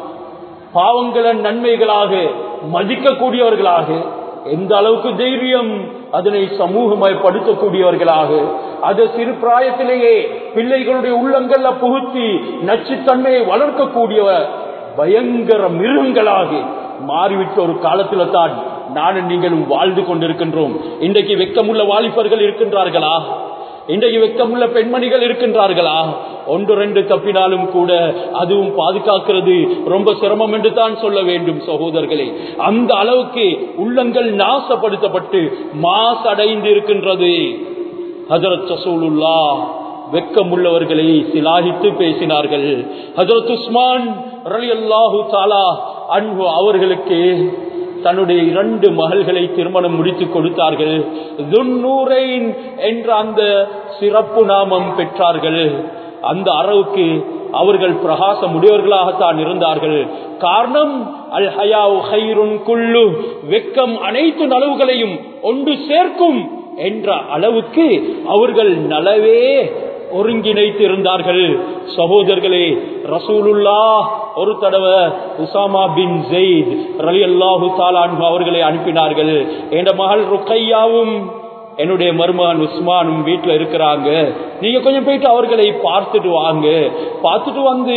பாவங்கள நன்மைகளாக மதிக்கக்கூடியவர்களாக எந்த அளவுக்கு தைரியம் அதனை சமூகமயப்படுத்தக்கூடியவர்களாக அது சிறு பிராயத்திலேயே பிள்ளைகளுடைய உள்ளங்கள்ல புகுத்தி நச்சுத்தன்மையை வளர்க்கக்கூடிய பயங்கர மிருகங்களாக மாறிவிட்ட ஒரு காலத்துல தான் நானும் நீங்களும் வாழ்ந்து கொண்டிருக்கின்றோம் இன்றைக்கு வெக்கமுள்ள வாலிபர்கள் இருக்கின்றார்களா இன்றைக்கு வெக்கமுள்ள பெண்மணிகள் இருக்கின்றார்களா ஒன்று ரெண்டு தப்பினாலும் கூட அதுவும் பாதுகாக்கிறது ரொம்ப சிரமம் என்று தான் சொல்ல வேண்டும் சகோதரர்களே அந்த அளவுக்கு உள்ளங்கள் நாசப்படுத்தப்பட்டு மாசடைந்து இருக்கின்றது ஹசரத் சசூலுல்லா வெக்கமுள்ளவர்களை சிலாகித்து பேசினார்கள் ஹசரத் உஸ்மான் ரலி அல்லாஹு தாலா அன்பு அவர்களுக்கு தன்னுடைய இரண்டு மகள்களை திருமணம் முடித்து கொடுத்தார்கள் துன்னூரைன் என்ற அந்த சிறப்பு நாமம் பெற்றார்கள் அந்த அளவுக்கு அவர்கள் பிரகாசம் உடையவர்களாகத்தான் இருந்தார்கள் காரணம் அல் ஹயாவு ஹைருன் குள்ளு வெக்கம் அனைத்து நலவுகளையும் ஒன்று சேர்க்கும் என்ற அளவுக்கு அவர்கள் நலவே ஒருங்கிணைத்து இருந்தார்கள் சகோதரர்களே ரசூலுல்லா ஒரு தடவை உசாமா பின் ஜெயித் ரலி அல்லாஹு தாலான் அவர்களை அனுப்பினார்கள் என் மகள் ருக்கையாவும் என்னுடைய மருமகன் உஸ்மானும் வீட்டுல இருக்கிறாங்க நீங்க கொஞ்சம் போயிட்டு அவர்களை பார்த்துட்டு வாங்க பார்த்துட்டு வந்து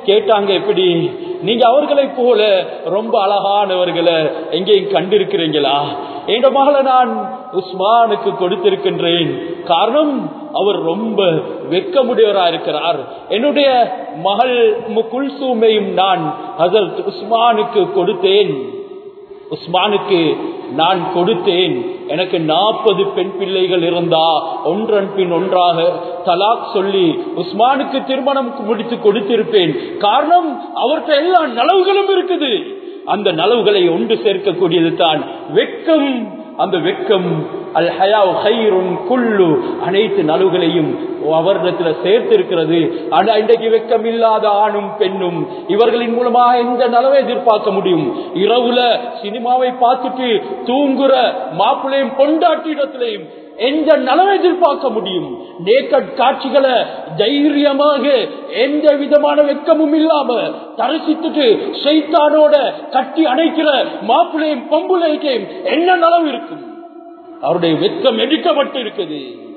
கேட்டாங்க எப்படி நீங்க அவர்களை போல ரொம்ப அழகானவர்களை எங்கேயும் கண்டிருக்கிறீங்களா என்ற மகளை நான் உஸ்மானுக்கு கொடுத்திருக்கின்றேன் காரணம் அவர் ரொம்ப வெக்கமுடையவரா இருக்கிறார் என்னுடைய மகள் குல்சூமையும் நான் ஹசரத் உஸ்மானுக்கு கொடுத்தேன் உஸ்மானுக்கு நான் கொடுத்தேன் எனக்கு நாற்பது பெண் பிள்ளைகள் இருந்தா ஒன்றன் பின் ஒன்றாக தலாக் சொல்லி உஸ்மானுக்கு திருமணம் முடித்து கொடுத்திருப்பேன் காரணம் அவர்கிட்ட எல்லா நலவுகளும் இருக்குது அந்த நலவுகளை ஒன்று சேர்க்கக்கூடியது தான் வெக்கம் அந்த வெக்கம் அல் ஹயாவ் ஹைருன் குல்லு அனைத்து நலுகளையும் அவரிடத்துல சேர்த்திருக்கிறது ஆனா இன்றைக்கு வெக்கம் இல்லாத ஆணும் பெண்ணும் இவர்களின் மூலமாக எந்த நலவை எதிர்பார்க்க முடியும் இரவுல சினிமாவை பார்த்துட்டு தூங்குற மாப்பிள்ளையும் பொண்டாட்டிடத்திலையும் எந்த நலவை எதிர்பார்க்க முடியும் நேக்கட் காட்சிகளை தைரியமாக எந்த விதமான வெக்கமும் இல்லாம தரிசித்துட்டு சைத்தானோட கட்டி அணைக்கிற மாப்பிள்ளையும் பொம்புளைக்கையும் என்ன நலவு இருக்கும் அவருடைய வெக்கம் எடுக்கப்பட்டு இருக்குது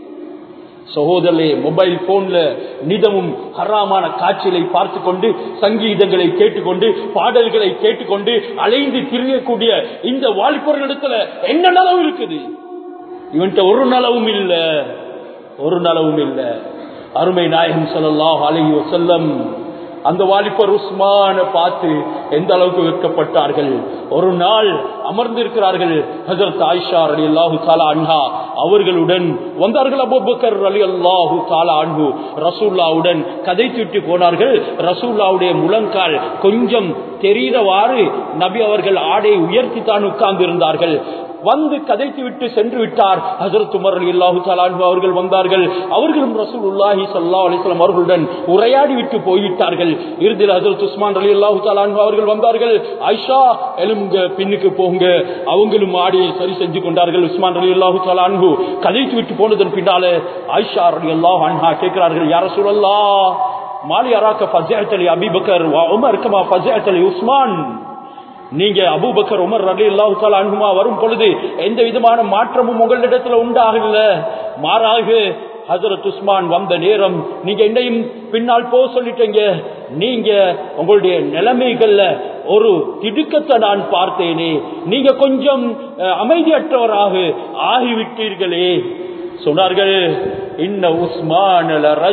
சகோதரே மொபைல் போன்ல நிதமும் ஹராமான காட்சிகளை பார்த்து கொண்டு சங்கீதங்களை கேட்டுக்கொண்டு பாடல்களை கேட்டுக்கொண்டு அலைந்து திரியக்கூடிய இந்த வாலிபர்களிடத்துல என்ன நலவு இருக்குது இவன்கிட்ட ஒரு நலவும் இல்ல ஒரு நலவும் இல்ல அருமை நாயகம் சொல்லலாம் அழகி செல்லம் அந்த வாலிபர் உஸ்மான பார்த்து எந்த அளவுக்கு வெட்கப்பட்டார்கள் ஒரு நாள் அமர்ந்திருக்கிறார்கள் ஹசரத் ஆயிஷா அலி அல்லாஹு தாலா அன்ஹா அவர்களுடன் வந்தார்கள் அபுபக்கர் அலி அல்லாஹு தாலா அன்பு ரசூல்லாவுடன் கதை விட்டு போனார்கள் ரசூல்லாவுடைய முழங்கால் கொஞ்சம் தெரிகிறவாறு நபி அவர்கள் ஆடை உயர்த்தி தான் உட்கார்ந்து இருந்தார்கள் வந்து கதைத்து விட்டு சென்று விட்டார் ஹசரத் உமர் அலி அல்லாஹு தாலான்பு அவர்கள் வந்தார்கள் அவர்களும் ரசூல் உல்லாஹி சல்லா அலிஸ்லாம் அவர்களுடன் உரையாடி விட்டு போய்விட்டார்கள் இறுதியில் ஹசரத் உஸ்மான் அலி அல்லாஹு தாலான்பு அவர்கள் வந்தார்கள் ஐஷா எலும்புங்க பின்னுக்கு போங்க அவங்களும் ஆடியை சரி செஞ்சு கொண்டார்கள் உஸ்மான் அலி அல்லாஹு தாலான்பு கதைத்து விட்டு போனதன் பின்னால ஐஷா அலி அல்லாஹ் அன்ஹா கேட்கிறார்கள் யார சொல்லல்லா மாலி அராக்க ஃபஜஅத் அலி அபிபக்கர் உமர் கமா ஃபஜஅத் அலி உஸ்மான் நீங்க அபூபக்கர் உமர் ரலி அல்லாஹு அன்புமா வரும் பொழுது எந்த விதமான மாற்றமும் உங்களிடத்துல உண்டாகல மாறாக ஹசரத் உஸ்மான் வந்த நேரம் நீங்க என்னையும் பின்னால் போக சொல்லிட்டீங்க நீங்க உங்களுடைய நிலைமைகள்ல ஒரு திடுக்கத்தை நான் பார்த்தேனே நீங்க கொஞ்சம் அமைதியற்றவராக ஆகிவிட்டீர்களே சொன்னார்கள் இன்ன உஸ்மான்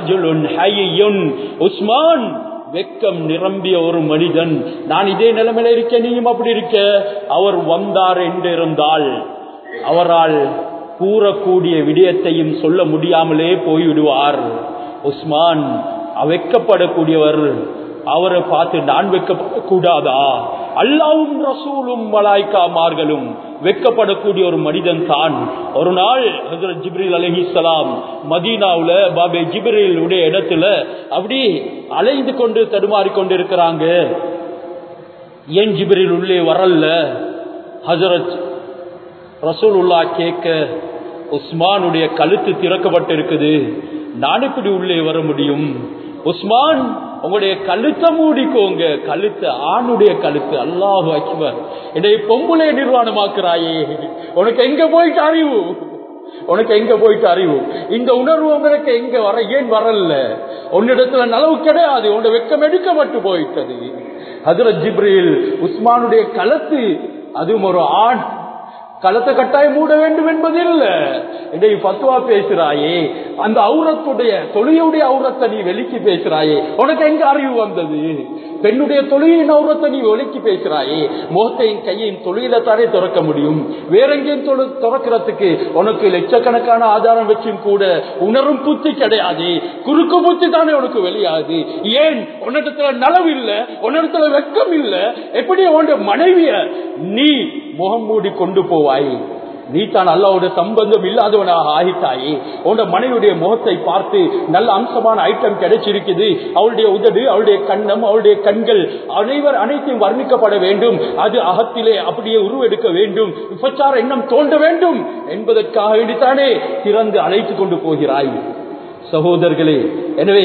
உஸ்மான் வெக்கம் நிரம்பிய ஒரு மனிதன் நான் இதே நிலைமையில இருக்க நீயும் அப்படி இருக்க அவர் வந்தார் என்றிருந்தால் அவரால் கூறக்கூடிய விடயத்தையும் சொல்ல முடியாமலே போய்விடுவார் உஸ்மான் வெக்கப்படக்கூடியவர் அவரை பார்த்து நான் வெக்கப்படக்கூடாதா அல்லாவும் ரசூலும் மலாய்க்காமார்களும் வெக்கப்படக்கூடிய ஒரு மனிதன் தான் ஒரு நாள் ஹசரத் ஜிப்ரில் அலஹிசலாம் மதீனாவுல பாபே ஜிப்ரில் உடைய இடத்துல அப்படி அலைந்து கொண்டு தடுமாறி கொண்டு இருக்கிறாங்க ஏன் ஜிப்ரில் உள்ளே வரல ஹசரத் ரசூல் உள்ளா கேட்க உஸ்மானுடைய கழுத்து திறக்கப்பட்டு இருக்குது நான் இப்படி உள்ளே வர முடியும் உஸ்மான் உங்களுடைய கழுத்தை மூடிக்கோங்க கழுத்து ஆணுடைய கழுத்து அல்லாஹு அக்பர் என்னை பொம்புளை நிர்வாணமாக்குறாயே உனக்கு எங்க போயிட்டு அறிவு உனக்கு எங்க போயிட்டு அறிவு இந்த உணர்வு உங்களுக்கு எங்க வர ஏன் வரல உன்னிடத்துல நலவு கிடையாது உன்னோட வெக்கம் எடுக்கப்பட்டு போயிட்டது அதுல ஜிப்ரில் உஸ்மானுடைய கழுத்து அதுவும் ஒரு ஆண் களத்தை கட்டாயம் மூட வேண்டும் என்பது இல்ல இடை பத்துவா பேசுறாயே அந்த அவுரத்துடைய தொழிலுடைய அவுரத்தை நீ வெளிக்கு பேசுறாயே உனக்கு எங்க அறிவு வந்தது பெண்ணுடைய தொழிலின் அவுரத்தை நீ ஒலிக்கி பேசுறாயே முகத்தையும் கையையும் தொழில தானே திறக்க முடியும் வேற எங்கேயும் திறக்கிறதுக்கு உனக்கு லட்சக்கணக்கான ஆதாரம் வச்சும் கூட உணரும் புத்தி கிடையாது குறுக்கு புத்தி தானே உனக்கு வெளியாது ஏன் உன்னிடத்துல நலவு இல்ல உன்னிடத்துல வெக்கம் இல்ல எப்படி உன்னோட மனைவிய நீ முகம் மூடி கொண்டு போவாய் நீ தான் அல்லாவோட சம்பந்தம் இல்லாதவனாக ஆகிட்டாயே உன்னோட மனைவியுடைய முகத்தை பார்த்து நல்ல அம்சமான ஐட்டம் கிடைச்சிருக்குது அவளுடைய உதடு அவளுடைய கண்ணம் அவளுடைய கண்கள் அனைவர் அனைத்தையும் வர்ணிக்கப்பட வேண்டும் அது அகத்திலே அப்படியே உருவெடுக்க வேண்டும் விபச்சார எண்ணம் தோன்ற வேண்டும் என்பதற்காக வேண்டித்தானே திறந்து அழைத்து கொண்டு போகிறாய் சகோதரர்களே எனவே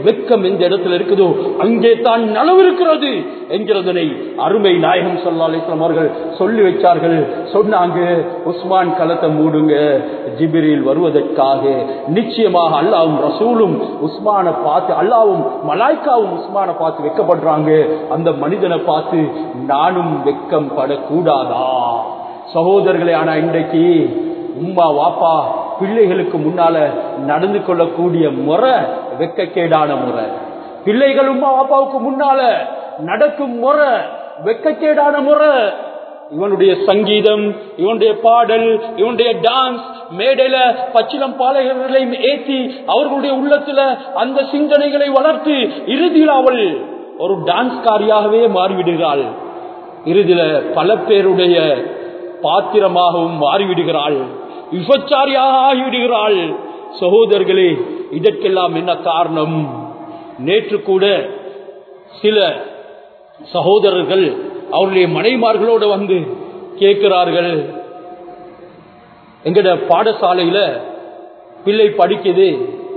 வெக்கம் எந்த இடத்துல இருக்குதோ அங்கே தான் நனவு இருக்கிறது என்கிறதனை அருமை நாயகம் சொல்லா அலிஸ்லாம் அவர்கள் சொல்லி வச்சார்கள் சொன்னாங்க உஸ்மான் களத்தை மூடுங்க ஜிபிரில் வருவதற்காக நிச்சயமாக அல்லாவும் ரசூலும் உஸ்மானை பார்த்து அல்லாவும் மலாய்க்காவும் உஸ்மானை பார்த்து வெக்கப்படுறாங்க அந்த மனிதனை பார்த்து நானும் வெக்கம் படக்கூடாதா சகோதரர்களே ஆனா இன்றைக்கு உம்மா வாப்பா பிள்ளைகளுக்கு முன்னால நடந்து கொள்ளக்கூடிய முறை வெக்கக்கேடான முறை பிள்ளைகள் உம்மா வாப்பாவுக்கு முன்னால நடக்கும் முறை வெக்கக்கேடான முறை இவனுடைய சங்கீதம் இவனுடைய பாடல் இவனுடைய டான்ஸ் மேடையில பச்சிலம் பாலைகளையும் ஏற்றி அவர்களுடைய உள்ளத்துல அந்த சிந்தனைகளை வளர்த்து இறுதியில் அவள் ஒரு டான்ஸ்காரியாகவே மாறிவிடுகிறாள் இறுதியில பல பேருடைய பாத்திரமாகவும் மாறிவிடுகிறாள் விபச்சாரியாக ஆகிவிடுகிறாள் சகோதரர்களே இதற்கெல்லாம் என்ன காரணம் நேற்று கூட சில சகோதரர்கள் அவருடைய மனைமார்களோடு வந்து கேட்கிறார்கள் எங்கட பாடசாலையில பிள்ளை படிக்குது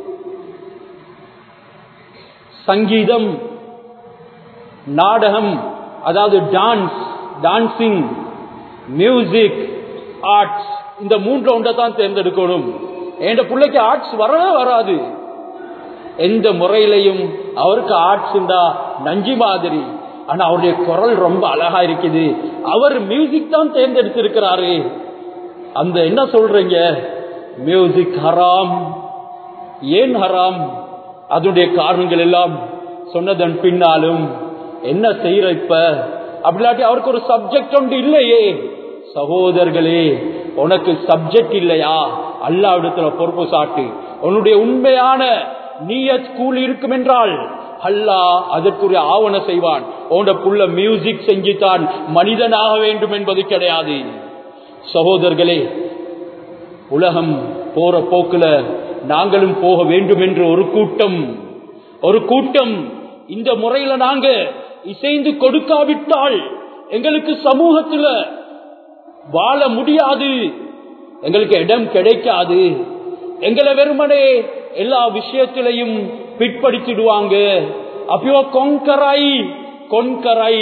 சங்கீதம் நாடகம் அதாவது டான்ஸ் டான்சிங் மியூசிக் ஆர்ட்ஸ் இந்த மூன்று ஒன்றை தான் தேர்ந்தெடுக்கணும் என் பிள்ளைக்கு ஆர்ட்ஸ் வரவே வராது எந்த முறையிலையும் அவருக்கு ஆர்ட்ஸ் இருந்தா நஞ்சி மாதிரி ஆனா அவருடைய குரல் ரொம்ப அழகா இருக்குது அவர் மியூசிக் தான் தேர்ந்தெடுத்திருக்கிறாரு அந்த என்ன சொல்றீங்க மியூசிக் ஹராம் ஏன் ஹராம் அதனுடைய காரணங்கள் எல்லாம் சொன்னதன் பின்னாலும் என்ன செய்யற இப்ப அப்படிலாட்டி அவருக்கு ஒரு சப்ஜெக்ட் ஒன்று இல்லையே சகோதரர்களே உனக்கு சப்ஜெக்ட் இல்லையா அல்லாவிடத்துல பொறுப்பு சாட்டு உன்னுடைய உண்மையான நீய ஸ்கூல் இருக்கும் என்றால் அல்லா அதற்குரிய ஆவண செய்வான் உன்னோட புள்ள மியூசிக் செஞ்சுதான் மனிதனாக வேண்டும் என்பது கிடையாது சகோதரர்களே உலகம் போற போக்குல நாங்களும் போக வேண்டும் என்று ஒரு கூட்டம் ஒரு கூட்டம் இந்த முறையில நாங்க இசைந்து கொடுக்காவிட்டால் எங்களுக்கு சமூகத்துல வாழ முடியாது எங்களுக்கு இடம் கிடைக்காது எங்களை வெறுமனே எல்லா விஷயத்திலையும் பிற்படுத்திடுவாங்க அப்போ கொங்கராய் கொன்கராய்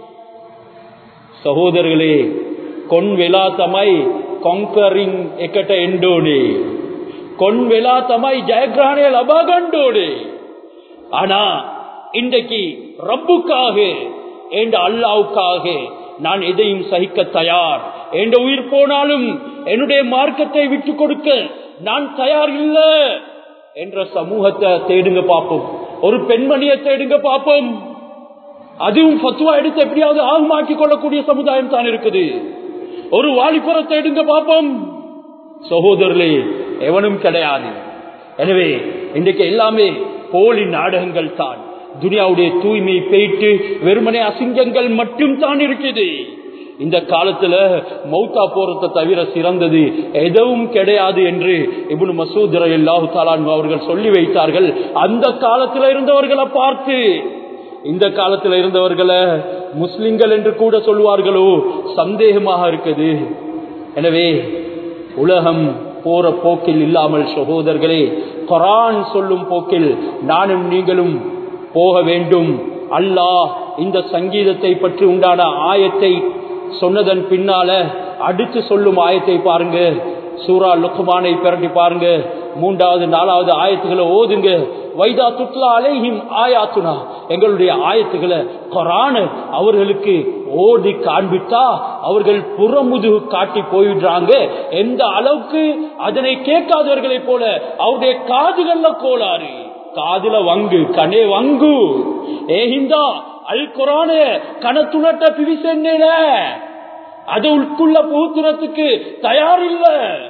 சகோதரர்களே கொன் வெலா தமாய் කොංකරින් එකට එන්ඩෝනේ கொன் வெலா தமாய் ஜெயகிரகணே லபாகண்டோடு ஆனா இன்றைக்கு ரப்புக்காக என்ற அல்லாவுக்காக நான் எதையும் சகிக்க தயார் என்ற உயிர் போனாலும் என்னுடைய மார்க்கத்தை விட்டு கொடுக்க நான் தயார் இல்ல என்ற சமூகத்தை தேடுங்க பார்ப்போம் ஒரு பெண்மணியை தேடுங்க பார்ப்போம் அதுவும் பத்துவா எடுத்து எப்படியாவது ஆகமாக்கிக் கொள்ளக்கூடிய சமுதாயம் தான் இருக்குது ஒரு வாலிபரை தேடுங்க பார்ப்போம் சகோதரர்களே எவனும் கிடையாது எனவே இன்றைக்கு எல்லாமே போலி நாடகங்கள் தான் துனியாவுடைய தூய்மை போயிட்டு வெறுமனே அசிங்கங்கள் மட்டும் தான் இருக்குது இந்த காலத்துல மௌத்தா போறதை தவிர சிறந்தது எதுவும் கிடையாது என்று இப்னு மசூத் அல்லாஹு தாலான் அவர்கள் சொல்லி வைத்தார்கள் அந்த காலத்துல இருந்தவர்களை பார்த்து இந்த காலத்துல இருந்தவர்களை முஸ்லிம்கள் என்று கூட சொல்வார்களோ சந்தேகமாக இருக்குது எனவே உலகம் போற போக்கில் இல்லாமல் சகோதரர்களே குரான் சொல்லும் போக்கில் நானும் நீங்களும் போக வேண்டும் அல்லாஹ் இந்த சங்கீதத்தை பற்றி உண்டான ஆயத்தை சொன்னதன் பின்னால அடுத்து சொல்லும் ஆயத்தை பாருங்க சூரா லுக்மானை பிரட்டி பாருங்க மூன்றாவது நாலாவது ஆயத்துகளை ஓதுங்க வைதா துட்லா அலைஹிம் ஆயாத்துனா எங்களுடைய ஆயத்துகளை கொரான அவர்களுக்கு ஓதி காண்பித்தா அவர்கள் புறமுதுகு காட்டி போயிடுறாங்க எந்த அளவுக்கு அதனை கேட்காதவர்களை போல அவருடைய காதுகள்ல கோளாறு காதுல வங்கு கனே வங்கு ஏஹிந்தா அல் குரான கணத்துணட்ட பிவிசென்ன அது உட்குள்ள புகுத்துறதுக்கு தயார் இல்ல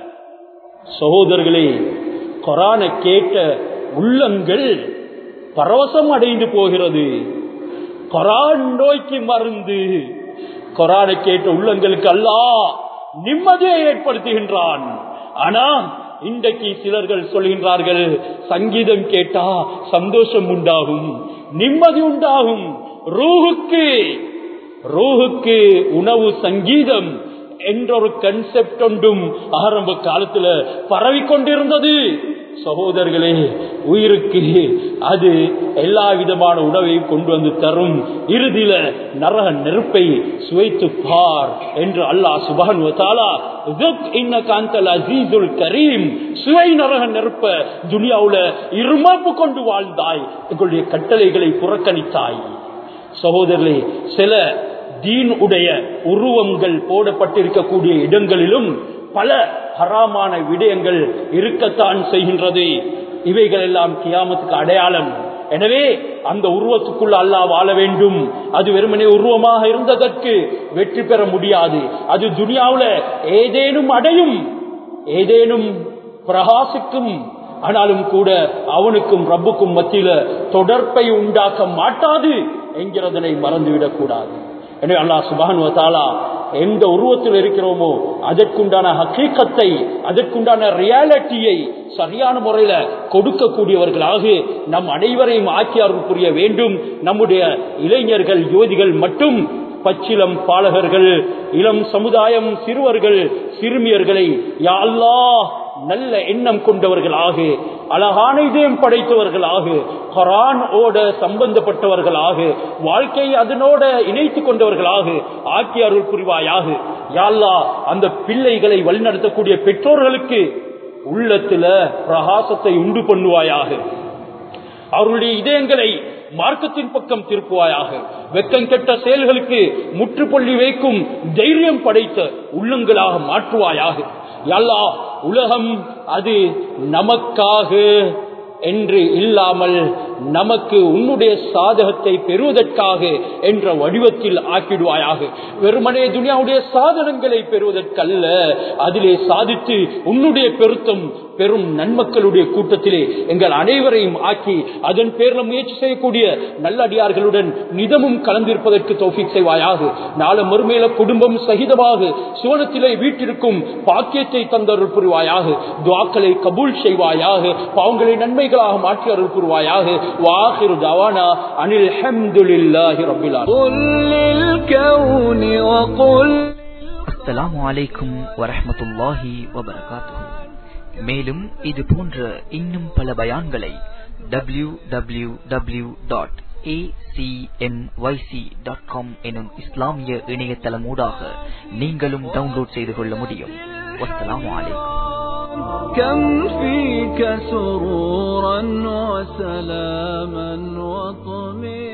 சகோதரர்களே கொரான கேட்ட உள்ளங்கள் பரவசம் அடைந்து போகிறது கொரான் நோய்க்கு மருந்து கொரானை கேட்ட உள்ளங்களுக்கு அல்லா நிம்மதியை ஏற்படுத்துகின்றான் ஆனா இன்றைக்கு சிலர்கள் சொல்கின்றார்கள் சங்கீதம் கேட்டா சந்தோஷம் உண்டாகும் நிம்மதி உண்டாகும் ரூஹுக்கு ரூஹுக்கு உணவு சங்கீதம் என்ற ஒரு கன்செப்ட் ஒன்றும் ஆரம்ப காலத்துல பரவி கொண்டிருந்தது சகோதரர்களே உயிருக்கு அது எல்லா விதமான உணவையும் கொண்டு வந்து தரும் இறுதியில நரக நெருப்பை சுவைத்து பார் என்று அல்லாஹ் சுபான் அசீசுல் கரீம் சுவை நரக நெருப்ப துனியாவுல இருமாப்பு கொண்டு வாழ்ந்தாய் எங்களுடைய கட்டளைகளை புறக்கணித்தாய் சகோதரர்களே சில தீன் உடைய உருவங்கள் போடப்பட்டிருக்கக்கூடிய இடங்களிலும் பல ஹராமான விடயங்கள் இருக்கத்தான் செய்கின்றது இவைகள் எல்லாம் கியாமத்துக்கு அடையாளம் எனவே அந்த உருவத்துக்குள்ள அல்லாஹ் வாழ வேண்டும் அது வெறுமனே உருவமாக இருந்ததற்கு வெற்றி பெற முடியாது அது துனியாவுல ஏதேனும் அடையும் ஏதேனும் பிரகாசிக்கும் ஆனாலும் கூட அவனுக்கும் ரப்புக்கும் மத்தியில தொடர்பை உண்டாக்க மாட்டாது என்கிறதனை மறந்துவிடக் கூடாது எனவே அல்லாஹ் சுபான் தாலா எந்த உருவத்தில் இருக்கிறோமோ அதற்குண்டான ஹக்கீக்கத்தை அதற்குண்டான ரியாலிட்டியை சரியான முறையில கொடுக்கக்கூடியவர்களாக நம் அனைவரையும் ஆக்கியார்கள் புரிய வேண்டும் நம்முடைய இளைஞர்கள் யுவதிகள் மட்டும் பச்சிலம் பாலகர்கள் இளம் சமுதாயம் சிறுவர்கள் சிறுமியர்களை யா அல்லாஹ் நல்ல எண்ணம் கொண்டவர்களாக அழகான இதயம் படைத்தவர்களாக குரான் ஓட சம்பந்தப்பட்டவர்களாக வாழ்க்கை அதனோட இணைத்துக் கொண்டவர்களாக ஆக்கி அருள் புரிவாயாக யாழ்லா அந்த பிள்ளைகளை வழிநடத்தக்கூடிய பெற்றோர்களுக்கு உள்ளத்துல பிரகாசத்தை உண்டு பண்ணுவாயாக அவர்களுடைய இதயங்களை மார்க்கத்தின் பக்கம் திருப்புவாயாக வெக்கம் கெட்ட செயல்களுக்கு முற்றுப்புள்ளி வைக்கும் தைரியம் படைத்த உள்ளங்களாக மாற்றுவாயாக எல்லா உலகம் அது நமக்காக என்று இல்லாமல் நமக்கு உன்னுடைய சாதகத்தை பெறுவதற்காக என்ற வடிவத்தில் ஆக்கிடுவாயாக வெறுமனே துனியாவுடைய சாதனங்களை பெறுவதற்கல்ல அதிலே சாதித்து உன்னுடைய பெருத்தம் பெரும் நன்மக்களுடைய கூட்டத்திலே எங்கள் அனைவரையும் ஆக்கி அதன் பேரில் முயற்சி செய்யக்கூடிய நல்லடியார்களுடன் நிதமும் கலந்திருப்பதற்கு தோஃபிக் செய்வாயாக நாளை மறுமையில குடும்பம் சகிதமாக சுவனத்திலே வீட்டிற்கும் பாக்கியத்தை தந்தருள் புரிவாயாக துவாக்களை கபூல் செய்வாயாக பாவங்களை நன்மைகளாக மாற்றி அருள் புரிவாயாக வாஹிரு தவானா அனில் ஹம்துலில்லாஹி ரப்பில் قل للكون وقل அஸ்ஸலாமு அலைக்கும் வரஹ்மத்துல்லாஹி வபரகாத்துஹு மேலும் இது போன்ற இன்னும் பல பயான்களை W W W dot dot com எனும் இஸ்லாமிய இணையதளமூடாக நீங்களும் டவுன்லோட் செய்து கொள்ள முடியும் வஸ்ஸலாமு அலைக்கும் كم فيك سرورا وسلاما وطمئنا